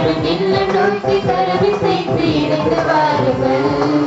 வாழும் இல்லம் நோக்கி கரவிசைத்து இணைந்து வாருங்கள்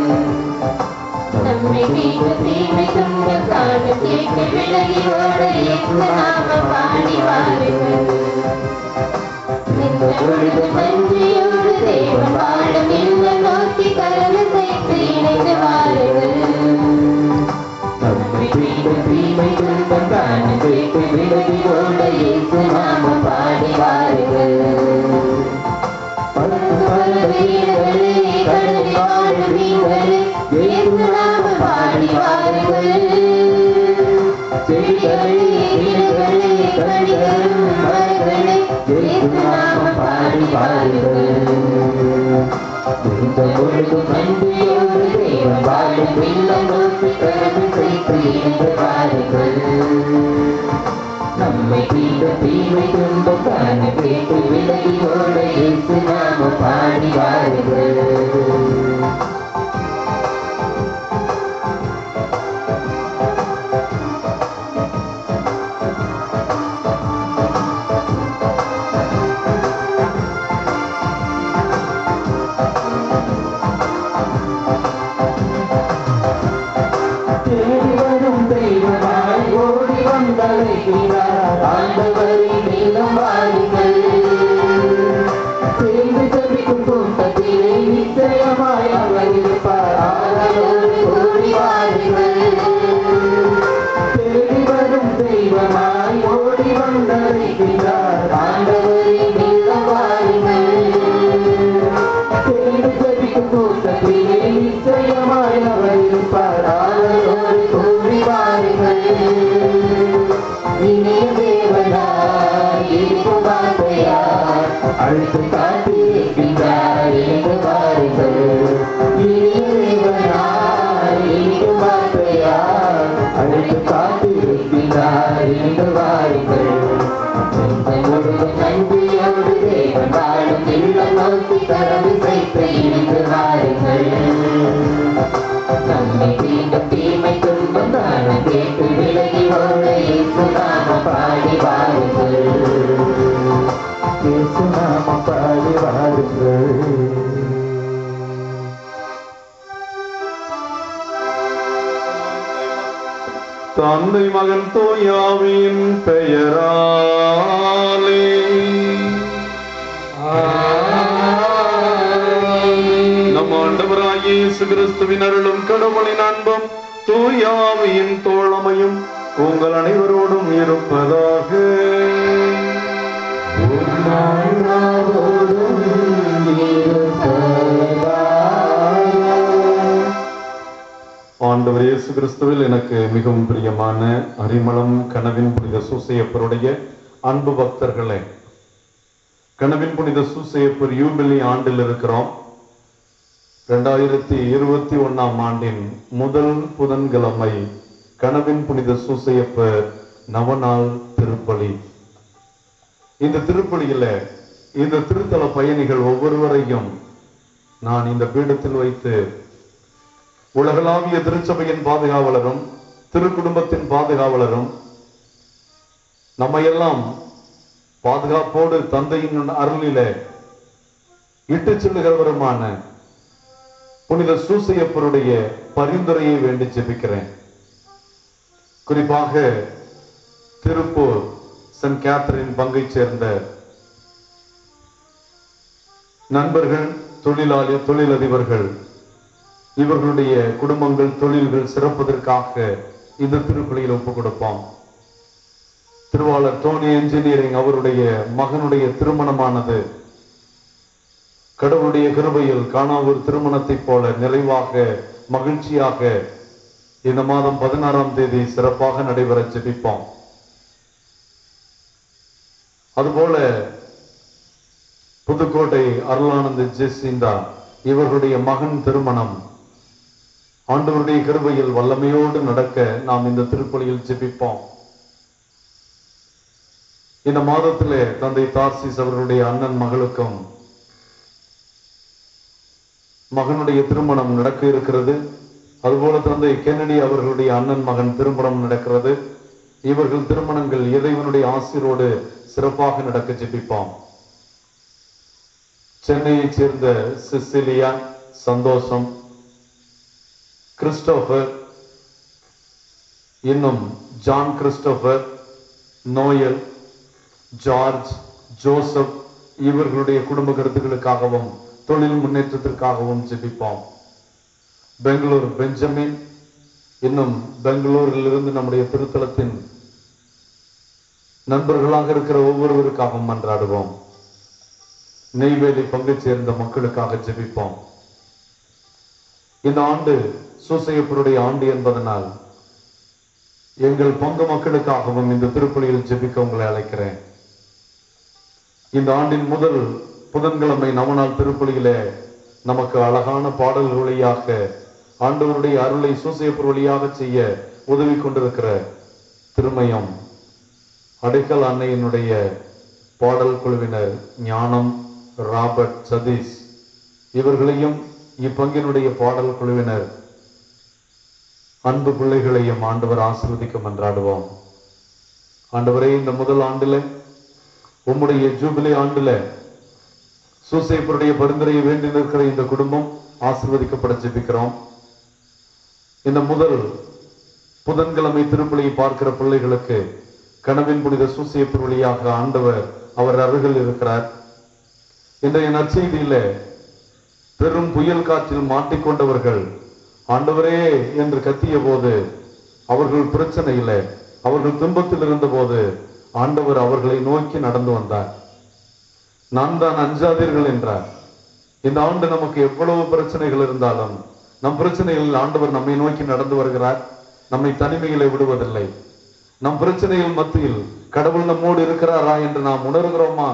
நம்மை தீங்கு தீமை துன்பம் காணும் கேட்டு விலகி ஓட இயேசு நாம பாடி வாருங்கள் நின்ற பொழுது நன்றியோடு தேவன் வாழும் இல்லம் நோக்கி கரவிசைத்து இணைந்து வாருங்கள் நம்மை தீங்கு தீமை துன்பம் காணும் கேட்டு விலகி ஓட இயேசு நாம பாடி வாருங்கள் பலத்து பல வீரர்களே கடலில் வாழும் மீன்களே இயேசு நாம பாடி வாருங்கள் செடிகளே இலைகளே கனிகளும் மரங்களே இயேசு நாம பாடி வாருங்கள் இந்த பொழுதும் நன்றியோடு தேவன் வாழும் இல்லம் நோக்கி கடந்து செய்து இணைந்து வாருங்கள் நம்மை தீண்ட தீமை துன்பம் காண கேட்டு விலகி ஓட இயேசு நாம பாடி வாருங்கள் தேடி வரும் தெய்வமாய் ஓடி வந்தழைக்கிறார் ஆண்டவரின் நீளம் வாருங்கள் சேர்ந்து ஜபிக்கும் கூட்டத்திலே நிச்சயமாய் அவர் இருப்பார் ஆதரவோடு ஓடி வாருங்கள் தேடி வரும் தெய்வமாய் ஓடி வந்தழைக்கிறார் ஆண்டவரின் நீளம் வாருங்கள் தேடி ஜபிக்கும் கூட்டத்திலே நிச்சயமாய் அவர் இருப்பார் ஆதரவோடு கூடி வாருங்கள் இனிய தேவனார் இருக்கும் வார்த்தையார் அழுத்து காட்டியிருக்கின்றார் என்று வாருங்கள் இனிய தேவனார் இருக்கும் வார்த்தையார் அழுத்து காட்டியிருக்கின்றார் என்று வாருங்கள் முழுவதும் நன்றியோடு தேவன் வாழும் இல்லம் நோக்கி கடந்து செய்து இணைந்து வாருங்கள் நம்மை தீண்டும் தீமை துன்பம் தானம் கேட்டு விலகி ஓட இயேசு நாம பாடி வாருங்கள் இயேசு நாம பாடி வாருங்கள் தந்தை மகன் தோயாவின் பெயராலே நம் ஆண்டவராகிய இயேசு கிறிஸ்துவின் அருளும் கடவுளின் அன்பும் தூயாவியின் தோழமையும் உங்கள் அனைவரோடும் இருப்பதாக ஆண்டவர் இயேசு கிறிஸ்துவில் எனக்கு மிகவும் பிரியமான அரிமளம் கனவின் புனித சூசையப்பருடைய அன்பு பக்தர்களே கனவின் புனித சூசையப்பர் யூபிலி ஆண்டில் இருக்கிறோம் ரெண்டாயிரத்தி இருபத்தி ஒண்ணாம் ஆண்டின் முதல் புதன்கிழமை கனவின் புனித சூசையப்பர் நவநாள் திருப்பலி இந்த திருப்பலியில இந்த திருத்தல பயணிகள் ஒவ்வொருவரையும் நான் இந்த பீடத்தில் வைத்து உலகளாவிய திருச்சபையின் பாதுகாவலரும் திருக்குடும்பத்தின் பாதுகாவலரும் நம்மையெல்லாம் பாதுகாப்போடு தந்தையின் அருளில இட்டுச் செல்லுகிறவருமான புனித சூசையப்பருடைய பரிந்துரையை வேண்டி ஜெபிக்கிறேன் குறிப்பாக திருப்பூர் சென்ட் கேத்தரின் பங்கைச் சேர்ந்த நண்பர்கள் தொழிலாளி தொழிலதிபர்கள் இவர்களுடைய குடும்பங்கள் தொழில்கள் சிறப்பதற்காக இந்த திருப்பலியில் ஒப்புக் கொடுப்போம் திருவாளர் டோனி என்ஜினியரிங் அவருடைய மகனுடைய திருமணமானது கடவுளுடைய கிருபையில் காணாவூர் திருமணத்தைப் போல நிறைவாக மகிழ்ச்சியாக இந்த மாதம் பதினாறாம் தேதி சிறப்பாக நடைபெற ஜெபிப்போம் அதுபோல புதுக்கோட்டை அருளானந்த ஜெசிந்தா இவர்களுடைய மகன் திருமணம் ஆண்டவருடைய கிருபையில் வல்லமையோடு நடக்க நாம் இந்த திருப்பலியில் ஜெபிப்போம் இந்த மாதத்திலே தந்தை தார்சிஸ் அவர்களுடைய அண்ணன் மகளுக்கும் மகனுடைய திருமணம் நடக்க இருக்கிறது அதுபோல தந்தை கென்னடி அவர்களுடைய அண்ணன் மகன் திருமணம் நடக்கிறது இவர்கள் திருமணங்கள் இறைவனுடைய ஆசிரோடு சிறப்பாக நடக்க ஜெபிப்போம் சென்னையைச் சேர்ந்த சிசிலியா சந்தோஷம் கிறிஸ்டோபர் இன்னும் John Christopher Noel George Joseph இவர்களுடைய குடும்ப கருத்துக்களுக்காகவும் தொழில் முன்னேற்றத்திற்காகவும் ஜெபிப்போம் பெங்களூர் பெஞ்சமின் இன்னும் பெங்களூரில் இருந்து நம்முடைய திருத்தலத்தின் நண்பர்களாக இருக்கிற ஒவ்வொருவருக்காகவும் மன்றாடுவோம் நெய்வேலி பங்கு சேர்ந்த மக்களுக்காக ஜெபிப்போம் இந்த ஆண்டு சூசையப்பருடைய ஆண்டு என்பதனால் எங்கள் பங்கு மக்களுக்காகவும் இந்த திருப்பலியில் ஜெபிக்க உங்களை அழைக்கிறேன் இந்த ஆண்டின் முதல் புதன்கிழமை நவநாள் திருப்பலியிலே நமக்கு அழகான பாடல் வழியாக ஆண்டவருடைய அருளை சூசையப்பர் வழியாக செய்ய உதவி கொண்டிருக்கிற திருமயம் அடைக்கல் அன்னையினுடைய பாடல் குழுவினர் ஞானம் ராபர்ட் சதீஷ் இவர்களையும் இப்பங்கினுடைய பாடல் குழுவினர் அன்பு பிள்ளைகளையும் ஆண்டவர் ஆசீர்வதிக்க மன்றாடுவோம் ஆண்டவரே இந்த முதல் ஆண்டுல உம்முடைய ஜூபிலி ஆண்டுல சூசைப்பருடைய பரிந்துரையை வேண்டி நிற்கிற இந்த குடும்பம் ஆசீர்வதிக்கப்பட ஜெபிக்கிறோம் இந்த முதல் புதன்கிழமை திருப்பலியை பார்க்கிற பிள்ளைகளுக்கு கனவின் புனித சூசையப்பர் வழியாக ஆண்டவர் அவர் அருகில் இருக்கிறார் இன்றைய நற்செய்தியில பெரும் புயல் காற்றில் மாட்டிக்கொண்டவர்கள் ஆண்டவரே என்று கத்திய போது அவர்கள் பிரச்சனையில அவர்கள் துன்பத்தில் இருந்த போது ஆண்டவர் அவர்களை நோக்கி நடந்து வந்தார் நான் தான் அஞ்சாதீர்கள் என்றார் இந்த ஆண்டு நமக்கு எவ்வளவு பிரச்சனைகள் இருந்தாலும் நம் பிரச்சனைகளில் ஆண்டவர் நம்மை நோக்கி நடந்து வருகிறார் நம்மை தனிமையில விடுவதில்லை நம் பிரச்சனைகள் மத்தியில் கடவுள் நம்மோடு இருக்கிறாரா என்று நாம் உணர்கிறோமா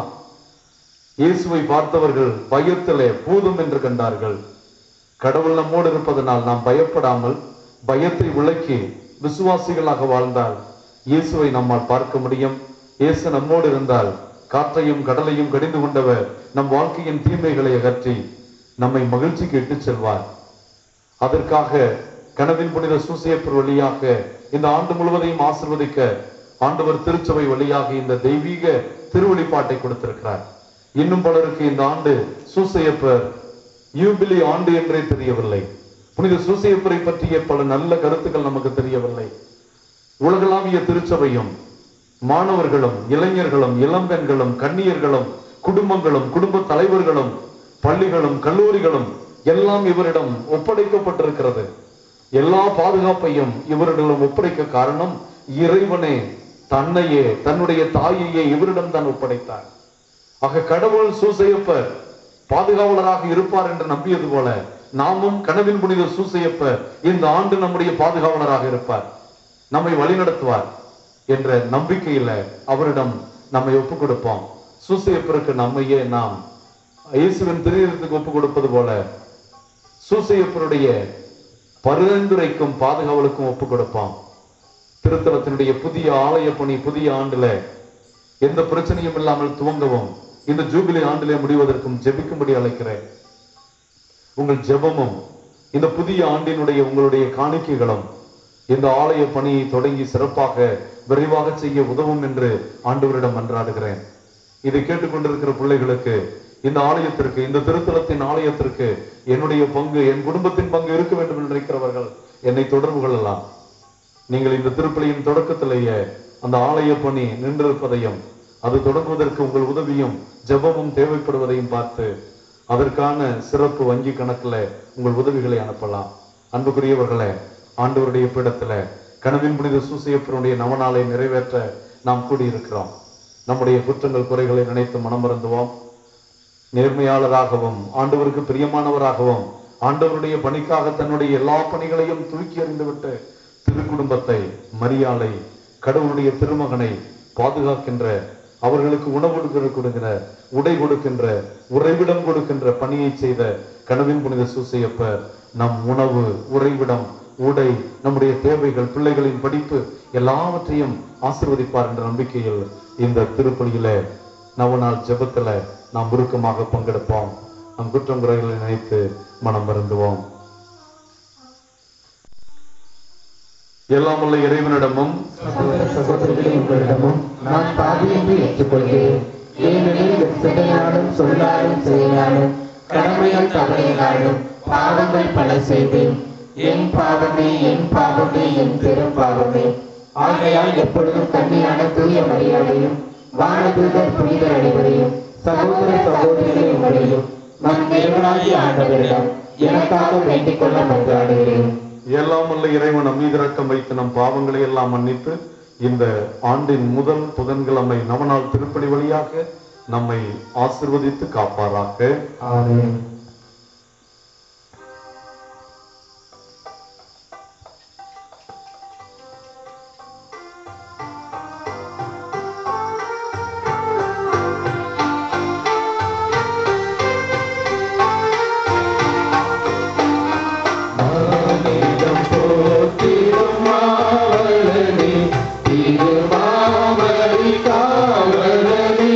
இயேசுவை பார்த்தவர்கள் பயத்திலே பூதம் என்று கண்டார்கள் கடவுள் நம்மோடு இருப்பதனால் நாம் பயப்படாமல் பயத்தை விலக்கி விசுவாசிகளாக வாழ்ந்தால் இயேசுவை நம்மால் பார்க்க முடியும் இயேசு நம்மோடு இருந்தால் காற்றையும் கடலையும் கடிந்து கொண்டவர் நம் வாழ்க்கையின் தீமைகளை அகற்றி நம்மை மகிழ்ச்சிக்கு இட்டுச் செல்வார் அதற்காக கனவின் புனித சூசியப்பர் வழியாக இந்த ஆண்டு முழுவதையும் ஆசிர்வதிக்க ஆண்டவர் திருச்சபை வழியாக இந்த தெய்வீக திருவழிப்பாட்டை கொடுத்திருக்கிறார் இன்னும் பலருக்கு இந்த ஆண்டு சூசையப்பர் யூபிலி ஆண்டு என்றே தெரியவில்லை புனித சூசையப்பரை பற்றிய பல நல்ல கருத்துக்கள் நமக்கு தெரியவில்லை உலகளாவிய திருச்சபையும் மாணவர்களும் இளைஞர்களும் இளம்பெண்களும் கன்னியர்களும் குடும்பங்களும் குடும்ப தலைவர்களும் பள்ளிகளும் கல்லூரிகளும் எல்லாம் இவரிடம் ஒப்படைக்கப்பட்டிருக்கிறது எல்லா பாதுகாப்பையும் இவரிடம் ஒப்படைக்க காரணம் இறைவனே தன்னையே தன்னுடைய தாயையே இவரிடம் தான் ஒப்படைத்தார் ஆக கடவுள் சூசையப்பர் பாதுகாவலராக இருப்பார் என்று நம்பியது போல நாமும் கனவின் புனித சூசையப்பர் இந்த ஆண்டு நம்முடைய பாதுகாவலராக இருப்பார் நம்மை வழிநடத்துவார் என்ற நம்பிக்கையில அவரிடம் நம்மை ஒப்புக் கொடுப்போம் சூசையப்பருக்கு நம்மையே நாம் இயேசுவின் திரியத்துக்கு ஒப்புக் கொடுப்பது போல சூசையப்பருடைய பரிந்துரைக்கும் பாதுகாவலுக்கும் ஒப்புக் கொடுப்போம் திருத்தலத்தினுடைய புதிய ஆலய பணி புதிய ஆண்டுல எந்த பிரச்சனையும் இல்லாமல் துவங்கவும் இந்த ஜூபிலி ஆண்டிலே முடிவதற்கும் ஜெபிக்கும்படி அழைக்கிறேன் உங்கள் ஜெபமும் இந்த புதிய ஆண்டினுடைய உங்களுடைய காணிக்கைகளும் இந்த ஆலய பணியை தொடங்கி சிறப்பாக விரைவாக செய்ய உதவும் என்று ஆண்டவரிடம் மன்றாடுகிறேன் இதை கேட்டுக்கொண்டிருக்கிற பிள்ளைகளுக்கு இந்த ஆலயத்திற்கு இந்த திருத்தலத்தின் ஆலயத்திற்கு என்னுடைய பங்கு என் குடும்பத்தின் பங்கு இருக்க வேண்டும் என்று நினைக்கிறவர்கள் என்னை தொடர்பு கொள்ளலாம் நீங்கள் இந்த திருப்பலியின் தொடக்கத்திலேயே அந்த ஆலய பணி நின்றிருப்பதையும் அது தொடங்குவதற்கு உங்கள் உதவியும் ஜெபமும் தேவைப்படுவதையும் பார்த்து அதற்கான சிறப்பு வங்கி கணக்குல உங்கள் உதவிகளை அனுப்பலாம் அன்புக்குரியவர்களே ஆண்டவருடைய பீடத்துல கனவின் புனித சூசையப்பனுடைய நவநாளை நிறைவேற்ற நாம் கூடியிருக்கிறோம் நம்முடைய குற்றங்கள் குறைகளை நினைத்து மனம் மறந்துவோம் நேர்மையாளராகவும் ஆண்டவருக்கு பிரியமானவராகவும் ஆண்டவருடைய பணிக்காக தன்னுடைய எல்லா பணிகளையும் தூக்கி எறிந்துவிட்டு திருக்குடும்பத்தை மரியாதை கடவுளுடைய திருமகனை பாதுகாக்கின்ற அவர்களுக்கு உணவு கொடுக்கிற- கொடுக்கிற உடை கொடுக்கின்ற உறைவிடம் கொடுக்கின்ற பணியை செய்த கனவின் புனித சூசையப்பர் நம் உணவு உறைவிடம் உடை நம்முடைய தேவைகள் பிள்ளைகளின் படிப்பு எல்லாவற்றையும் ஆசீர்வதிப்பார் என்ற நம்பிக்கையில் இந்த திருப்பலியில நவநாள் ஜெபத்துல நாம் உருக்கமாக பங்கெடுப்போம் நம் குற்றம் குறைகளை நினைத்து மனம் வருந்துவோம் எல்லாமுள்ள இறைவனிடமும் சகோதர சகோதரிகளே உங்களிடமும் நான் பாவி என்று ஏற்றுக்கொள்கிறேன் ஏனெனில் சிந்தையாலும் சொல்லாலும் செயலாலும் கடமையால் தவறினாலும் பாவங்கள் பல செய்தேன் என் பாவமே என் பாவமே என் பெரும் பாவமே ஆகையால் எப்பொழுதும் கண்ணியான தூய மரியாதையும் வானதூதர் புனிதர் அனைவரையும் சகோதர சகோதரிகளை உங்களையும் நம் தேவனாகிய ஆண்டவரிடம் எனக்காக வேண்டிக் கொள்ள மன்றாடுகிறேன் எல்லாம் வல்ல இறைவன் நம் மீது இரக்கம் வைத்து நம் பாவங்களை எல்லாம் மன்னித்து இந்த ஆண்டின் முதல் புதன்கிழமை நவநாள் திருப்பலி வழியாக நம்மை ஆசிர்வதித்து காப்பாராக ஆமென் மாநிலம் போற்றிடும் மாவலனே, திருமாவலி காவலனே.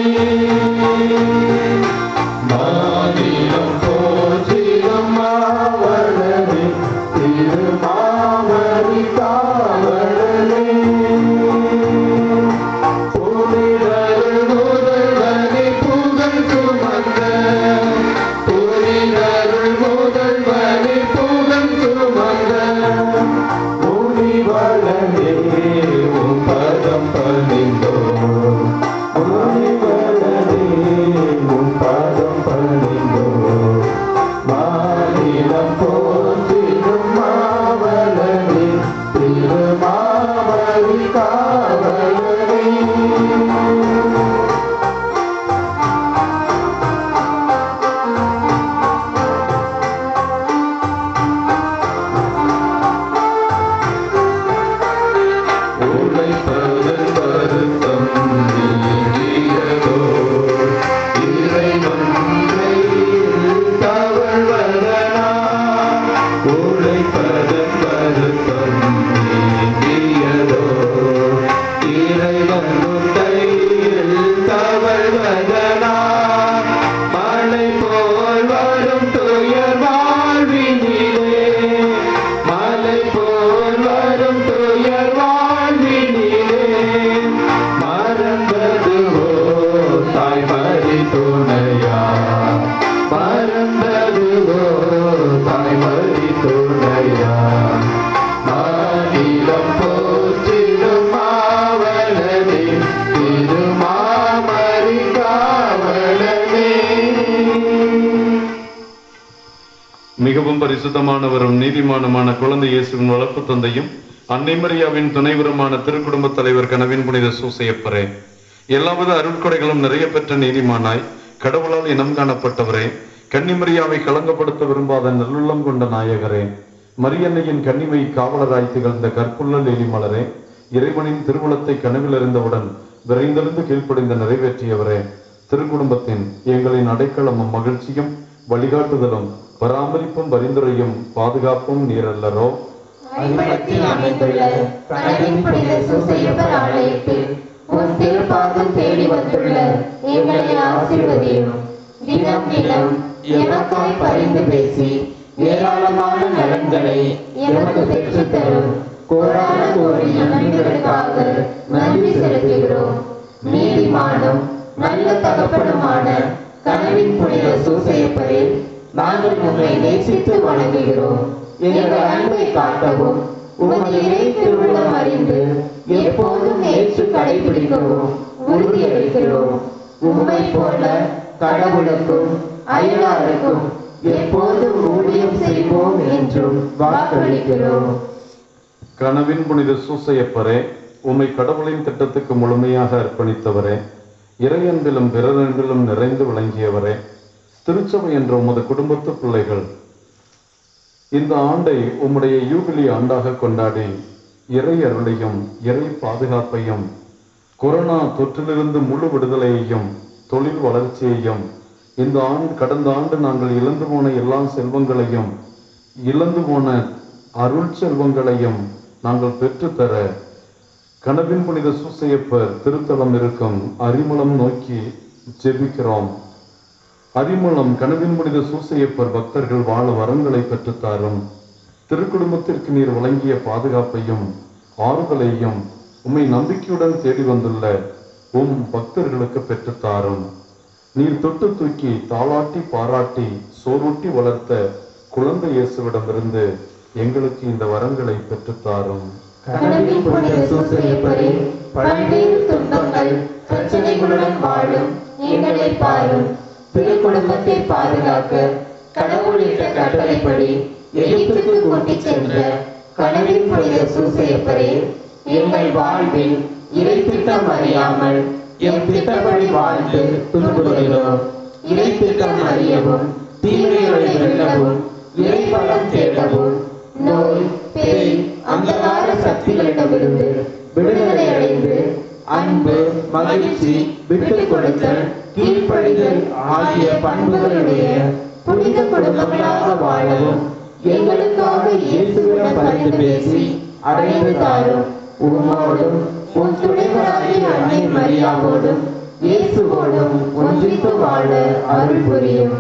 மாநிலம் போற்றிடும் மாவலனே, திருமாவலி காவலனே. புனிதரு முதல்வனே புகழ் சுமந்த புனிதருள் முதல்வனே புகழ் சுமந்த முனிவளனே உம் பதம் பணிந்தோ முனிவளனே உம் பதம் பணிந்தோ மாநிலம் போற்றிடும் மாவலனே திருமாவலி காவலனே உழைப்பதன் வருத்தம் நீங்கியதோ இறைவன்றை தவழ்வதனா உழைப்பதன் வருத்தம் நீங்கியதோ இறைவன்றை தவழ்வதனா மழை போல் வரும் துயர் வாழ்வினிலே மலை போல் வரும் துயர் வாழ்வினிலே மறந்ததுவோ தாய் மறி துணையா மறந்ததுவோ தாய் மறி துணையா மாநிலம் போற்றிடும் மாவலனே திருமாமரி காவலனே மிகவும் பரிசுத்தமானவரும் நீதிமானுமான குழந்தை இயேசுவின் வளர்ப்பு தந்தையும் அன்னை மரியாவின் துணைவருமான திருக்குடும்ப தலைவர் கனவின் புனித சூசையப்பரே எல்லாவித அருட்கொடைகளும் நிறைய பெற்ற நீதிமானாய் கடவுளால் இனம் காணப்பட்டவரே கன்னிமரியாவை களங்கப்படுத்த விரும்பாத நல்லுள்ளம் கொண்ட நாயகரே மரியன்னையின் கன்னிமை காவலராய் திகழ்ந்த கற்புள்ள லீலிமலரே இறைவனின் திருவுளத்தை கனவில் அறிந்தவுடன் விரைந்தெழுந்து கீழ்ப்படிந்து நிறைவேற்றியவரே திருக்குடும்பத்தின் எங்களின் அடைக்கலமும் மகிழ்ச்சியும் வழிகாட்டுதலும் பராமரிப்பும் பரிந்துரையும் பாதுகாப்பும் நீரல்லரோ அடிமளத்தில் அமைந்துள்ள கனவின் புனித சூசையப்பர் ஆலயத்தில் உன் திருப்பாதம் தேடி வந்துள்ள எங்களை ஆசீர்வதியும் தினம் தினம் எமக்காய் பரிந்து பேசி ஏராளமான நலன்களை எமக்கு பெற்றுத் தரும் கோடான கோடி நன்றிகளுக்காக நன்றி செலுத்துகிறோம் நீதிமானும் நல்ல தகப்பனுமான கனவின் புனித சூசையப்பரே நாங்கள் உங்களை நேசித்து வணங்குகிறோம் எங்கள் அன்பை காட்டவும் உமது இறை திருவுள்ளம் அறிந்து எப்போதும் ஏற்று கடைபிடிக்கவும் உறுதியளிக்கிறோம் உம்மை போல கடவுளுக்கும் அயலாருக்கும் எப்போதும் ஊழியம் செய்வோம் என்றும் வாக்களிக்கிறோம் கனவின் புனித சூசையப்பரே உம்மை கடவுளின் திட்டத்துக்கு முழுமையாக அர்ப்பணித்தவரே இறையன்பிலும் பிறரன்பிலும் நிறைந்து விளங்கியவரே திருச்சபை என்ற உமது குடும்பத்து பிள்ளைகள் இந்த ஆண்டை உம்முடைய யூபிலி ஆண்டாக கொண்டாடி இறை அருளையும் இறை பாதுகாப்பையும் கொரோனா தொற்றிலிருந்து முழு விடுதலையையும் தொழில் வளர்ச்சியையும் இந்த ஆண்டு கடந்த ஆண்டு நாங்கள் இழந்து போன எல்லா செல்வங்களையும் இழந்து போன அருள் செல்வங்களையும் நாங்கள் பெற்றுத்தர கனவின் புனித சூசையப்பர் திருத்தலம் இருக்கும் அரிமளம் நோக்கி ஜெபிக்கிறோம் அரிமளம் கனவின் புனித சூசையப்பர் பக்தர்கள் வாழ வரங்களை பெற்றுத்தாரும் திருக்குடும்பத்திற்கு நீர் வழங்கிய பாதுகாப்பையும் ஆறுதலையும் உம்மை நம்பிக்கையுடன் தேடி வந்துள்ள உம் பக்தர்களுக்கு பெற்றுத்தாரும் நீர் தொட்டு தூக்கி தாளாட்டி பாராட்டி சோரூட்டி வளர்த்த குழந்தை இயேசுவிடமிருந்து எங்களுக்கு இந்த வரங்களை பெற்றுத்தாரும் கனவில் புனித சூசையப்பரே பல்வேறு துன்பங்கள் பிரச்சனைகளுடன் வாழும் எங்களை பாரும் திரு குடும்பத்தை பாதுகாக்க கடவுளிட்ட கட்டளைப்படி எகிப்துக்கு கூட்டிச் சென்ற கனவில் புனித சூசையப்பரே எங்கள் வாழ்வில் இறை திட்டம் அறியாமல் எம் திட்டப்படி வாழ்ந்து துன்புறுகிறோம் இறை திட்டம் அறியவும் தீமைகளை வெல்லவும் இறை பலம் தேடவும் நோய் பேய் அந்தகார சக்திகளிடமிருந்து விடுதலை அடைந்து அன்பு மகிழ்ச்சி விட்டுக் கொடுத்தல் கீழ்ப்படிதல் ஆகிய பண்புகளுடைய புனித குடும்பங்களாக வாழவும் எங்களுக்காக இயேசுவிடம் பரிந்து பேசி அடைந்து தாரும் உம்மோடும் உன் துணைவராகிய அன்னை மரியாவோடும் இயேசுவோடும் ஒன்றித்து வாழ அருள் புரியும்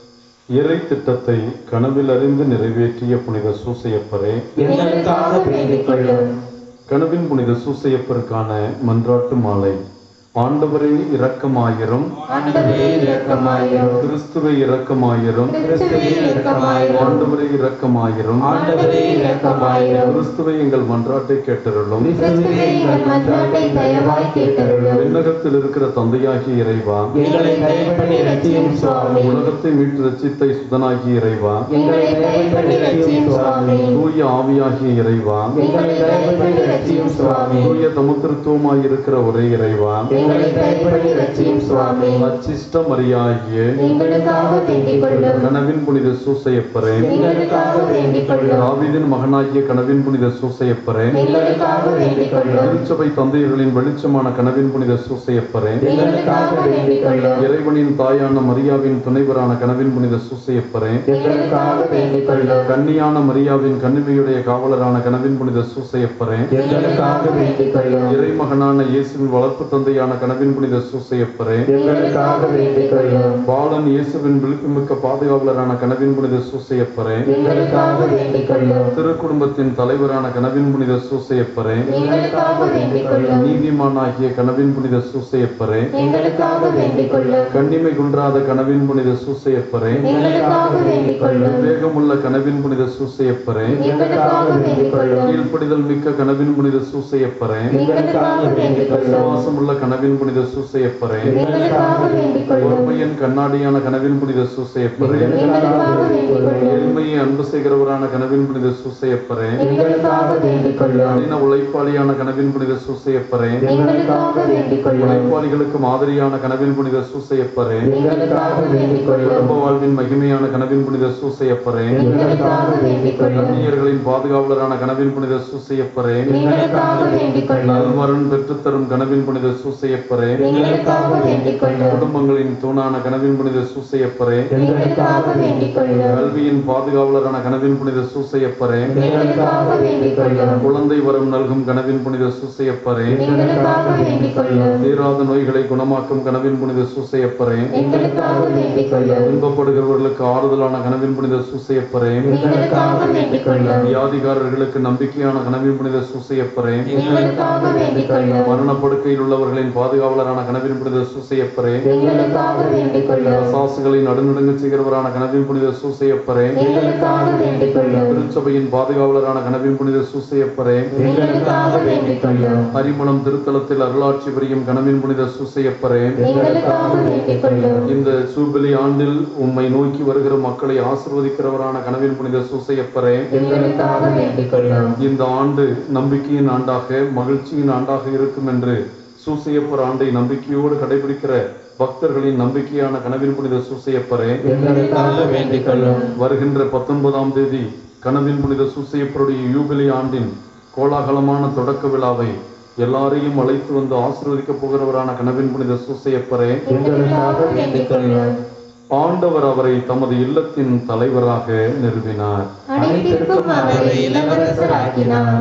இறை திட்டத்தை கனவில் அறிந்து நிறைவேற்றிய புனித சூசையப்பரே எங்களுக்காக வேண்டிக் கொள்ளும் கனவின் புனித சூசையப்பருக்கான மன்றாட்டு மாலை ஆண்டவரே இரக்கமாயிரும் ஆண்டவரே இரக்கமாயிரும் கிறிஸ்துவை இரக்கமாயிரும் கிறிஸ்துவே இரக்கமாயிரும் ஆண்டவரே இரக்கமாயிரும் ஆண்டவரே இரக்கமாயிரும் கிறிஸ்துவை எங்கள் மன்றாட்டை கேட்டருளும் கிறிஸ்துவே எங்கள் மன்றாட்டை தயவாய் கேட்டருளும் விண்ணகத்தில் இருக்கிற தந்தையாகிய இறைவா எங்களை தயப்படி ரட்சியும் சுவாமி உலகத்தை மீட்டு ரச்சித்த சுதனாகிய இறைவா எங்களை தயப்படி ரட்சியும் சுவாமி தூய ஆவியாகிய இறைவா எங்களை தயப்படி ரட்சியும் சுவாமி தூய தமுத்திருத்துவமாய் இருக்கிற ஒரே இறைவா எங்களை தயப்படி ரட்சியும் சுவாமி அச்சிஷ்ட மரியாகிய எங்களுக்காக வேண்டிக் கொள்ளும் கனவின் புனித சூசையப்பரே எங்களுக்காக வேண்டிக் கொள்ளும் தாவீதின் மகனாகிய கனவின் புனித சூசையப்பரே எங்களுக்காக வேண்டிக் கொள்ளும் திருச்சபை தந்தையர்களின் வெளிச்சமான கனவின் புனித சூசையப்பரே எங்களுக்காக வேண்டிக் கொள்ளும் இறைவனின் தாயான மரியாவின் துணைவரான கனவின் புனித சூசையப்பரே எங்களுக்காக வேண்டிக் கொள்ளும் கன்னியான மரியாவின் கன்னிமையுடைய காவலரான கனவின் புனித சூசையப்பரே எங்களுக்காக வேண்டிக் கொள்ளும் இறைமகனான இயேசுவின் வளர்ப்பு தந்தையான கனவின் புனித சூசையப்பரே எங்களுக்காக வேண்டிக் கொள்ளும் பாலன் இயேசுவின் விழுப்புமிக்க பாதுகாவலரான கனவின் புனித சூசையப்பரே எங்களுக்காக வேண்டிக் கொள்ளும் திருக்குடும்பத்தின் தலைவரான கனவின் புனித சூசையப்பரே எங்களுக்காக வேண்டிக் கொள்ளும் நீதிமானாகிய கனவின் புனித சூசையப்பரே எங்களுக்காக வேண்டிக் கொள்ளும் கண்ணிமை குன்றாத கனவின் புனித சூசையப்பரே எங்களுக்காக வேண்டிக் கொள்ளும் வேகமுள்ள கனவின் புனித சூசையப்பரே எங்களுக்காக வேண்டிக் கொள்ளும் கீழ்ப்படிதல் மிக்க கனவின் புனித சூசையப்பரே எங்களுக்காக வேண்டிக் கொள்ளும் சுவாசமுள்ள கனவின் புனித சூசையப்பரே எங்களுக்காக வேண்டிக் கொள்ளும் பொறுமையின் கண்ணாடியான கனவின் புனித சூசையப்பரே எங்களுக்காக வேண்டிக் கொள்ளும் எளிமையை அன்பு செய்கிறவரான கனவின் புனித சூசையப்பரே எங்களுக்காக வேண்டிக் கொள்ளும் கடின உழைப்பாளியான கனவின் புனித சூசையப்பரே எங்களுக்காக வேண்டிக் கொள்ளும் உழைப்பாளிகளுக்கு மாதிரியான கனவின் புனித சூசையப்பரே எங்களுக்காக வேண்டிக் கொள்ளும் குடும்ப வாழ்வின் மகிமையான கனவின் புனித சூசையப்பரே எங்களுக்காக வேண்டிக் கொள்ளும் அந்நியர்களின் பாதுகாவலரான கனவின் புனித சூசையப்பரே எங்களுக்காக வேண்டிக் கொள்ளும் நல்வரன் பெற்றுத்தரும் கனவின் புனித சூசையப்பரே எங்களுக்காக வேண்டிக் கொள்ளும் குடும்பங்களின் தூணான கனவின் புனித சூசையப்பரே எங்களுக்காக வேண்டிக் கொள்ளும் கல்வியின் பாதுகாவலரான கனவின் புனித சூசையப்பரே எங்களுக்காக வேண்டிக் கொள்ளும் குழந்தை வரம் நல்கும் கனவின் புனித சூசையப்பரே எங்களுக்காக வேண்டிக் கொள்ளும் தீராத நோய்களை குணமாக்கும் கனவின் புனித சூசையப்பரே எங்களுக்காக வேண்டிக் கொள்ளும் துன்பப்படுகிறவர்களுக்கு ஆறுதலான கனவின் புனித சூசையப்பரே எங்களுக்காக வேண்டிக் கொள்ளும் வியாதிகாரர்களுக்கு நம்பிக்கையான கனவின் புனித சூசையப்பரே எங்களுக்காக வேண்டிக் கொள்ளும் மரணப்படுக்கையில் உள்ளவர்களின் பாதுகாவலரான கனவின் புனித சூசையப்பரே எங்களுக்காக வேண்டிக் கொள்ளும் சாசுகளை நடுநடுங்க செய்கிறவரான கனவின் புனித சூசையப்பரே எங்களுக்காக வேண்டிக் கொள்ளும் திருச்சபையின் பாதுகாவலரான கனவின் புனித சூசையப்பரே எங்களுக்காக வேண்டிக் கொள்ளும் அரிமளம் திருத்தலத்தில் அருளாட்சி புரியும் கனவின் புனித சூசையப்பரே எங்களுக்காக வேண்டிக் கொள்ளும் இந்த சூபிலி ஆண்டில் உம்மை நோக்கி வருகிற மக்களை ஆசிர்வதிக்கிறவரான கனவின் புனித சூசையப்பரே எங்களுக்காக வேண்டிக் கொள்ளும் இந்த ஆண்டு நம்பிக்கையின் ஆண்டாக மகிழ்ச்சியின் ஆண்டாக இருக்கும் என்று சூசையப்பர் ஆண்டை நம்பிக்கையோடு கடைபிடிக்கிற பக்தர்களின் நம்பிக்கையான கனவின் புனித சூசையப்பரே எங்களுக்காக வேண்டிக் கொள்ளும் வருகின்ற பத்தொன்பதாம் தேதி கனவின் புனித சூசையப்பருடைய யூபிலி ஆண்டின் கோலாகலமான தொடக்க விழாவை எல்லாரையும் அழைத்து வந்து ஆசீர்வதிக்கப் போகிறவரான கனவின் புனித சூசையப்பரே எங்களுக்காக வேண்டிக் கொள்ளும் ஆண்டவர் அவரை தமது இல்லத்தின் தலைவராக நிறுவினார் அனைத்திற்கும் அவரை இளவரசராக்கினார்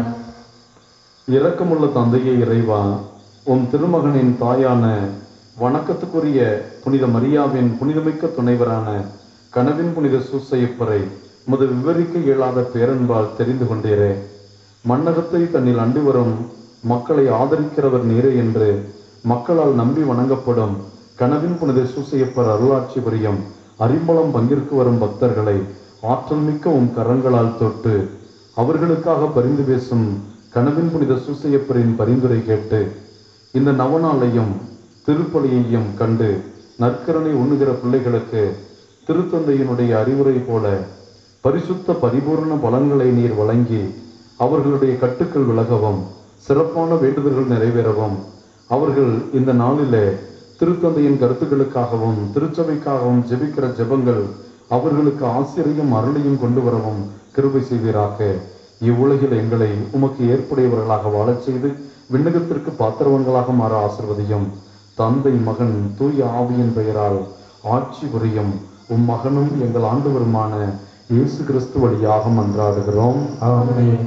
இரக்கமுள்ள தந்தையே இறைவா உம் திருமகனின் தாயான வணக்கத்துக்குரிய புனித மரியாவின் புனிதமிக்க துணைவரான கனவின் புனித சூசையப்பரை முது விவரிக்க இயலாத பேரன்பால் தெரிந்து கொண்டீரே மன்னகத்தை தன்னில் அண்டி வரும் மக்களை ஆதரிக்கிறவர் நீரே என்று மக்களால் நம்பி வணங்கப்படும் கனவின் புனித சூசையப்பர் அருளாட்சி புரியும் அரிம்பளம் பங்கிற்கு வரும் பக்தர்களை ஆற்றல் மிக்க உம் கரங்களால் தொட்டு அவர்களுக்காக பரிந்து பேசும் கனவின் புனித சூசையப்பரின் பரிந்துரை கேட்டு இந்த நவநாளையும் திருப்பலியையும் கண்டு நற்கரணை உண்ணுகிற பிள்ளைகளுக்கு திருத்தந்தையினுடைய அறிவுரை போல பரிசுத்த பரிபூர்ண பலன்களை நீர் வழங்கி அவர்களுடைய கட்டுக்கள் விலகவும் சிறப்பான வேண்டுதல்கள் நிறைவேறவும் அவர்கள் இந்த நாளிலே திருத்தந்தையின் கருத்துக்களுக்காகவும் திருச்சபைக்காகவும் ஜெபிக்கிற ஜெபங்கள் அவர்களுக்கு ஆசிரியம் அருளையும் கொண்டு வரவும் கிருபை செய்வீராக இவ்வுலகில் எங்களை உமக்கு ஏற்புடையவர்களாக வாழச் செய்து விண்ணகத்திற்கு பாத்திரவன்களாக மாற ஆசிர்வதியும் தந்தை மகன் தூய ஆவியின் பெயரால் ஆட்சி புரியும் உம் மகனும் எங்கள் ஆண்டவருமான இயேசு கிறிஸ்து வழியாக மன்றாடுகிறோம் ஆமென்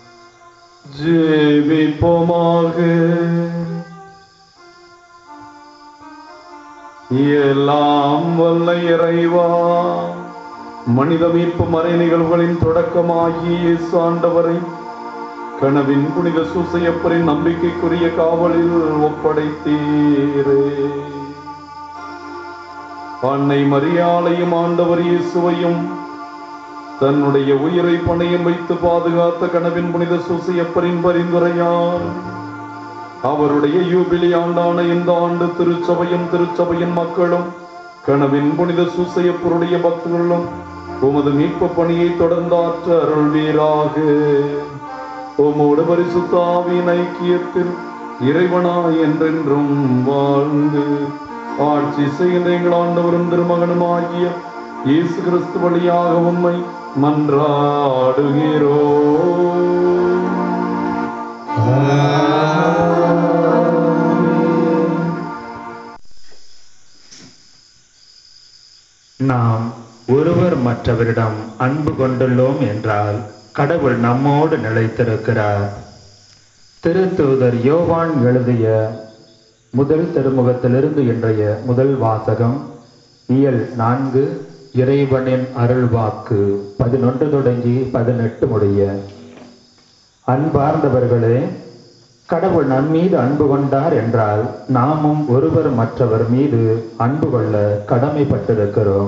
ஜெபிப்போமாக எல்லாம் வல்ல இறைவா மனித மீட்பு மறை நிகழ்வுகளின் தொடக்கமாகிய இயேசு ஆண்டவரை கனவின் புனித சூசையப்பரின் நம்பிக்கைக்குரிய காவலில் ஒப்படைத்தீரே அன்னை மரியாளையும் ஆண்டவர் இயேசுவையும் தன்னுடைய உயிரை பணையம் வைத்து பாதுகாத்த கனவின் புனித சூசையப்பரின் பரிந்துரையால் அவருடைய யூபிலி ஆண்டான இந்த ஆண்டு திருச்சபையும் திருச்சபையின் மக்களும் கனவின் புனித சூசையப்பருடைய பக்தர்களும் உமது மீட்பு பணியை தொடர்ந்தாற்ற அருள்வீராக உமோடு பரிசுத்தாவின் ஐக்கியத்தில் இறைவனாய் என்றென்றும் வாழ்ந்து ஆட்சி செய்கின்ற எங்கள் ஆண்டவரும் திருமகனுமாகிய இயேசு கிறிஸ்து வழியாக உம்மை மன்றாடுகிறோம் நாம் ஒருவர் மற்றவரிடம் அன்பு கொண்டுள்ளோம் என்றால் கடவுள் நம்மோடு நிலைத்திருக்கிறார் திருத்தூதர் யோவான் எழுதிய முதல் திருமுகத்திலிருந்து இன்றைய முதல் வாசகம் இயல் நான்கு இறைவனின் அருள்வாக்கு பதினொன்று தொடங்கி பதினெட்டு முடிய அன்பார்ந்தவர்களே கடவுள் நம் மீது அன்பு கொண்டார் என்றால் நாமும் ஒருவர் மற்றவர் மீது அன்பு கொள்ள கடமைப்பட்டிருக்கிறோம்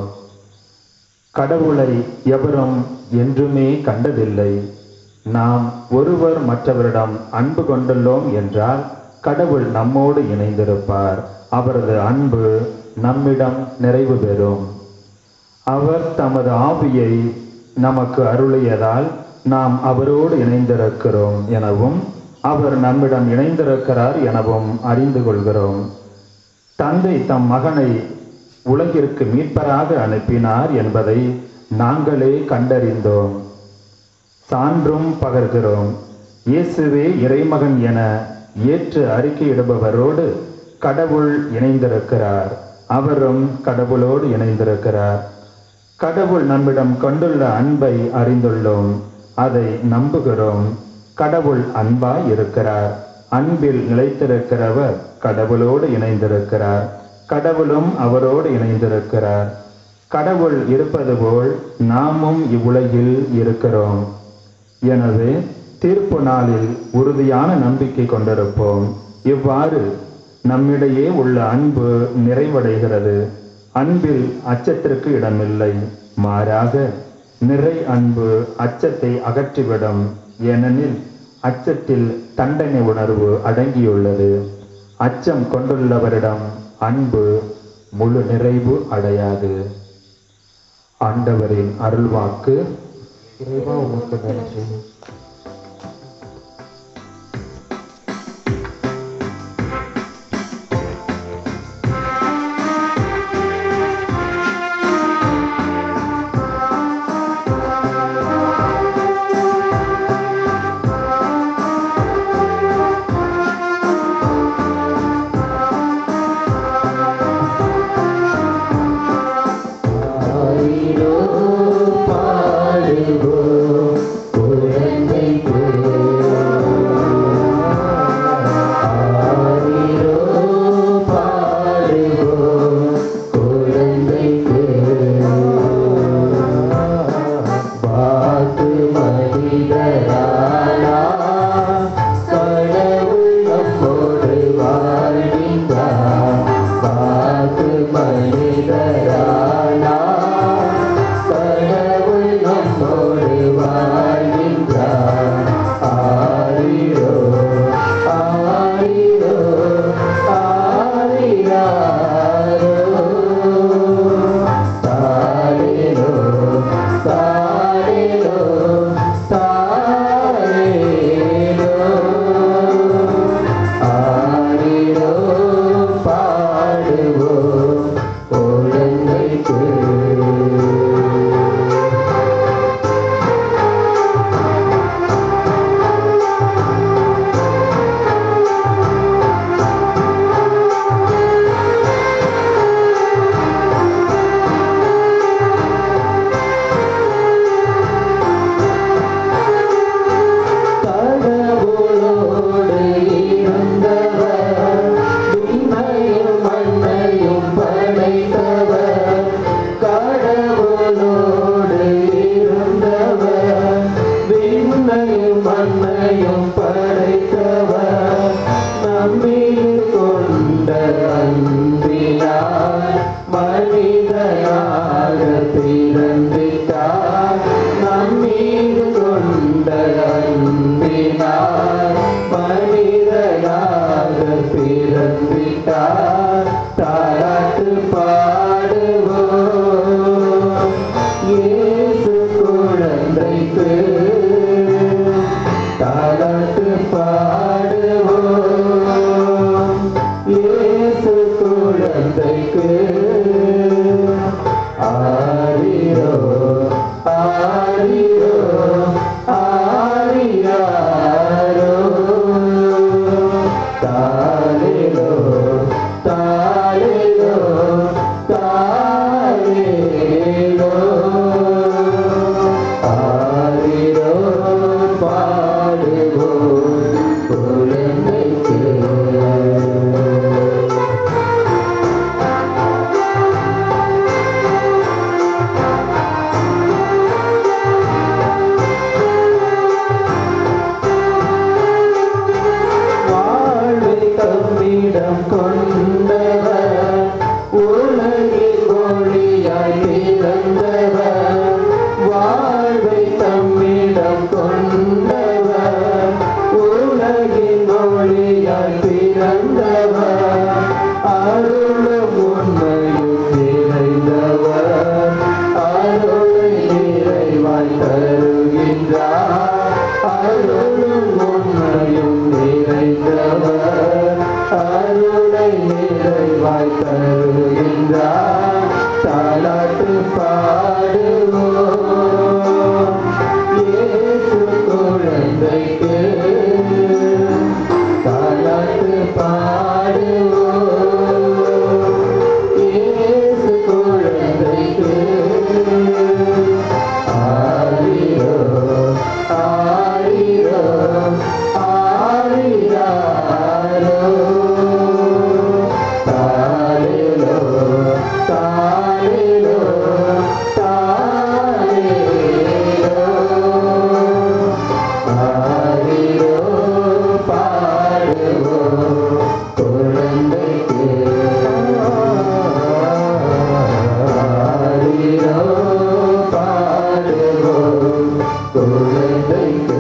கடவுளை எவரும் என்றுமே கண்டதில்லை நாம் ஒருவர் மற்றவரிடம் அன்பு கொண்டுள்ளோம் என்றால் கடவுள் நம்மோடு இணைந்திருப்பார் அவரது அன்பு நம்மிடம் நிறைவு பெறும் அவர் தமது ஆவியை நமக்கு அருளியதால் நாம் அவரோடு இணைந்திருக்கிறோம் எனவும் அவர் நம்மிடம் இணைந்திருக்கிறார் எனவும் அறிந்து கொள்கிறோம் தந்தை தம் மகனை உலகிற்கு மீட்பராக அனுப்பினார் என்பதை நாங்களே கண்டறிந்தோம் சான்றும் பகர்கிறோம் இயேசுவே இறைமகன் என ஏற்று அறிக்கையிடுபவரோடு கடவுள் இணைந்திருக்கிறார் அவரும் கடவுளோடு இணைந்திருக்கிறார் கடவுள் நம்மிடம் கொண்டுள்ள அன்பை அறிந்துள்ளோம் அதை நம்புகிறோம் கடவுள் அன்பாய் இருக்கிறார் அன்பில் நிலைத்திருக்கிறவர் கடவுளோடு இணைந்திருக்கிறார் கடவுளும் அவரோடு இணைந்திருக்கிறார் கடவுள் இருப்பது போல் நாமும் இவ்வுலகில் இருக்கிறோம் எனவே தீர்ப்பு நாளில் உறுதியான நம்பிக்கை கொண்டிருப்போம் இவ்வாறு நம்மிடையே உள்ள அன்பு நிறைவடைகிறது அன்பில் அச்சத்திற்கு இடமில்லை மாறாக நிறை அன்பு அச்சத்தை அகற்றிவிடும் ஏனெனில் அச்சத்தில் தண்டனை உணர்வு அடங்கியுள்ளது அச்சம் கொண்டுள்ளவரிடம் அன்பு முழு நிறைவு அடையாது ஆண்டவரின் அருள்வாக்கு இறைவா உமக்கு நன்றி ஆயிரோ பாடுவோம் குழந்தைக்கு ஆயிரோ பாடுவோம் குழந்தைக்கு வாக்கு மனிதரானா கடவுள் நம்மோடு வாழ்கின்றார் இயேசு குழந்தைக்கு தாலாட்டு பாடுவோம் இயேசு குழந்தைக்கு ஆரிரோ ஆரிரோ ஆரியாரோ தாலிலோ தாலிலோ தாலிலோ ஆரிரோ பாடுவோம் குழந்தைக்கு வாழ்வை தம்மிடம் கொண்டவர் உலகில் ஒளியாய் பிறந்தவர் வாழ்வை தம்மிடம் கொண்டவர் உலகின் ஒளியாய் பிறந்தவர் அருளும் உண்மையும் நிறைந்தவர் அருளை நிறைவாய் தருகின்றார் அருளும் உண்மையும் நிறைந்தவர் அருளை நிறைவாய் தருகின்றார் தாலாட்டு பாடுவோம் இயேசு குழந்தைக்கு தாலாட்டு பாடுவோம் இயேசு குழந்தைக்கு ஆரிரோ ஆரிரோ ஆரிராரோ தாலிலோ தாலிலோ தாலிலோ ஆரிரோ பாடுவோ குழந்தைக்கு ஆரிரோ பாடுவோ குழந்தைக்கு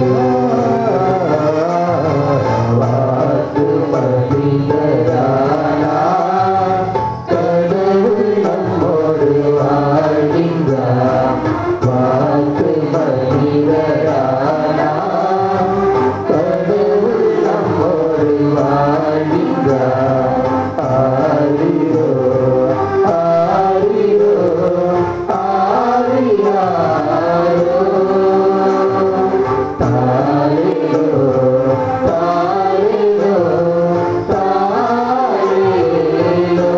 வாக்கு பதிலரானா கடவுள் நம்மோடு வாழ்கின்றார் வாக்கு பதிலரானா கடவுள் நம்மோடு வாழ்கின்றார் ஆரிரோ ஆரிரோ ஆரியாரோ தாலிலோ தாலிலோ தாலிலோ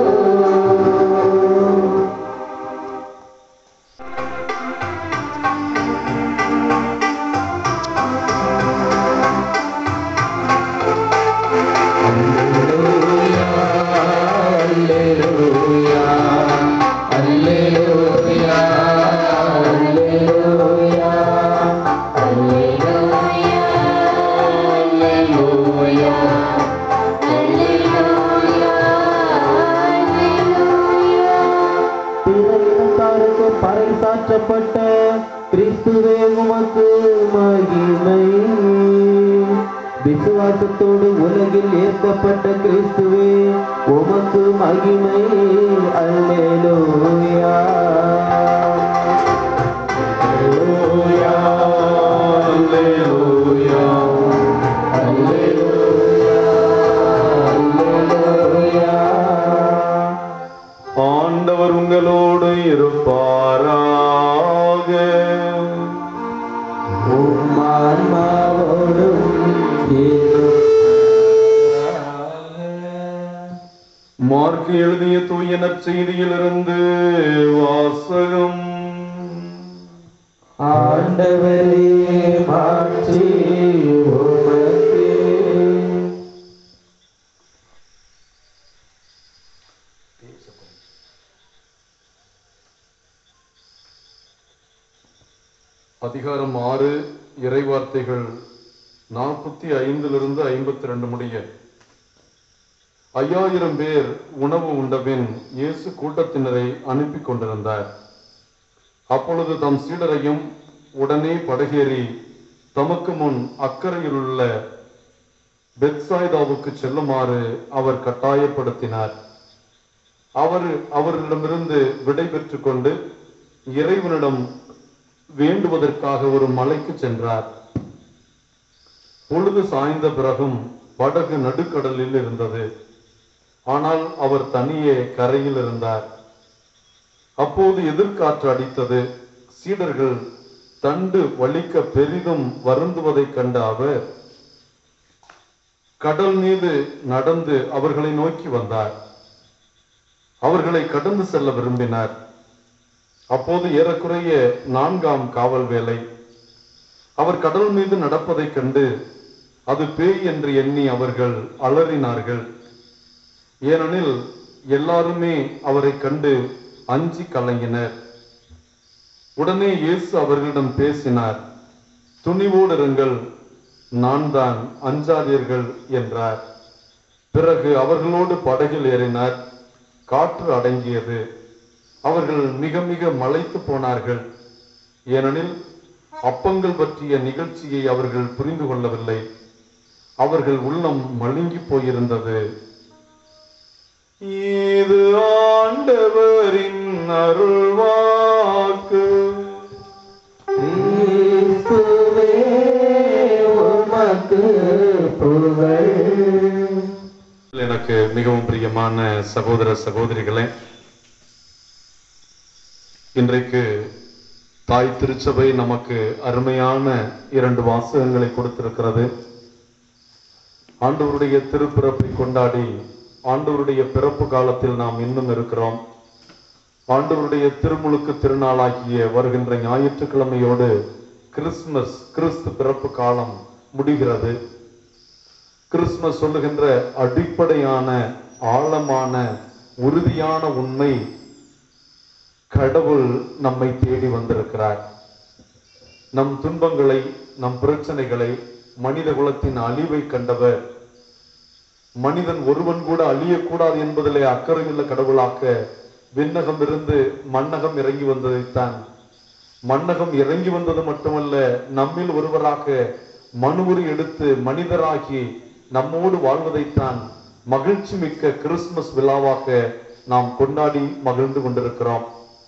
அல்லேலூயா அல்லேலூயா அல்லேலூயா அல்லேலூயா அல்லேலூயா பிறவினத்தாருக்கு பறைசாற்றப்பட்ட கிறிஸ்துவே உமக்கு மகிமை விசுவாசத்தோடு உலகில் ஏற்கப்பட்ட கிறிஸ்துவே உமக்கு மகிமை அல்லேலூயா அல்லேலூயா அல்லேலூயா அல்லேலூயா அல்லேலூயா ஆண்டவர் உங்களோடு இருப்பாராக உம்மான்மாவோடும் மார்க்கு எழுதிய தூய நற்செய்தியிலிருந்து வாசகம் ஆண்டவரே மாற்றி உமக்கே அதிகாரம் ஆறு இறைவார்த்தைகள் நாற்பத்தி ஐந்திலிருந்து ஐம்பத்தி ரெண்டு முடிய ஐயாயிரம் பேர் உணவு உண்டபின் இயேசு கூட்டத்தினரை அனுப்பி கொண்டிருந்தார் அப்பொழுது தம் சீடரையும் உடனே படகேறி தமக்கு முன் அக்கறையில் உள்ள பெத்சாய்தாவுக்கு செல்லுமாறு அவர் கட்டாயப்படுத்தினார் அவர் அவர்களிடமிருந்து விடை பெற்றுக் கொண்டு இறைவனிடம் வேண்டுவதற்காக ஒரு மலைக்கு சென்றார் பொழுது சாய்ந்த பிறகும் படகு நடுக்கடலில் இருந்தது ஆனால் அவர் தனியே கரையில் இருந்தார் அப்போது எதிர்காற்று அடித்தது சீடர்கள் தண்டு வலிக்க பெரிதும் வருந்துவதைக் கண்ட அவர் கடல் மீது நடந்து அவர்களை நோக்கி வந்தார் அவர்களை கடந்து செல்ல விரும்பினார் அப்போது ஏறக்குறைய நான்காம் காவல் வேலை அவர் கடல் மீது நடப்பதைக் கண்டு அது பேய் என்று எண்ணி அவர்கள் அலறினார்கள் ஏனெனில் எல்லாருமே அவரை கண்டு அஞ்சி கலங்கினர் உடனே இயேசு அவர்களிடம் பேசினார் துணிவோடு இருங்கள் நான் தான் அஞ்சாதீர்கள் என்றார் பிறகு அவர்களோடு படகில் ஏறினார் காற்று அடங்கியது அவர்கள் மிக மிக மலைத்து போனார்கள் ஏனெனில் அப்பங்கள் பற்றிய நிகழ்ச்சியை அவர்கள் புரிந்து கொள்ளவில்லை அவர்கள் உள்ளம் மழுங்கி போயிருந்தது இது ஆண்டவரின் அருள்வாக்கு கிறிஸ்துவே உமக்கு புகழ் எனக்கு மிகவும் பிரியமான சகோதர சகோதரிகளே இன்றைக்கு தாய் திருச்சபை நமக்கு அருமையான இரண்டு வாசகங்களை கொடுத்திருக்கிறது ஆண்டவருடைய திருப்பிறப்பை கொண்டாடி ஆண்டவருடைய பிறப்பு காலத்தில் நாம் இன்னும் இருக்கிறோம் ஆண்டவருடைய திருமுழுக்கு திருநாளாகிய வருகின்ற ஞாயிற்றுக்கிழமையோடு கிறிஸ்துமஸ் கிறிஸ்து பிறப்பு காலம் முடிகிறது கிறிஸ்துமஸ் சொல்லுகின்ற அடிப்படையான ஆழமான உறுதியான உண்மை கடவுள் நம்மை தேடி வந்திருக்கிறார் நம் துன்பங்களை நம் பிரச்சனைகளை மனித குலத்தின் அழிவை கண்டவர் மனிதன் ஒருவன் கூட அழியக்கூடாது என்பதிலே அக்கறையுள்ள கடவுளாக்க விண்ணகம் இருந்து மண்ணகம் இறங்கி வந்ததைத்தான் மண்ணகம் இறங்கி வந்தது மட்டுமல்ல நம்மில் ஒருவராக மனுவுரு எடுத்து மனிதராகி நம்மோடு வாழ்வதைத்தான் மகிழ்ச்சி மிக்க கிறிஸ்துமஸ் விழாவாக நாம் கொண்டாடி மகிழ்ந்து கொண்டிருக்கிறோம்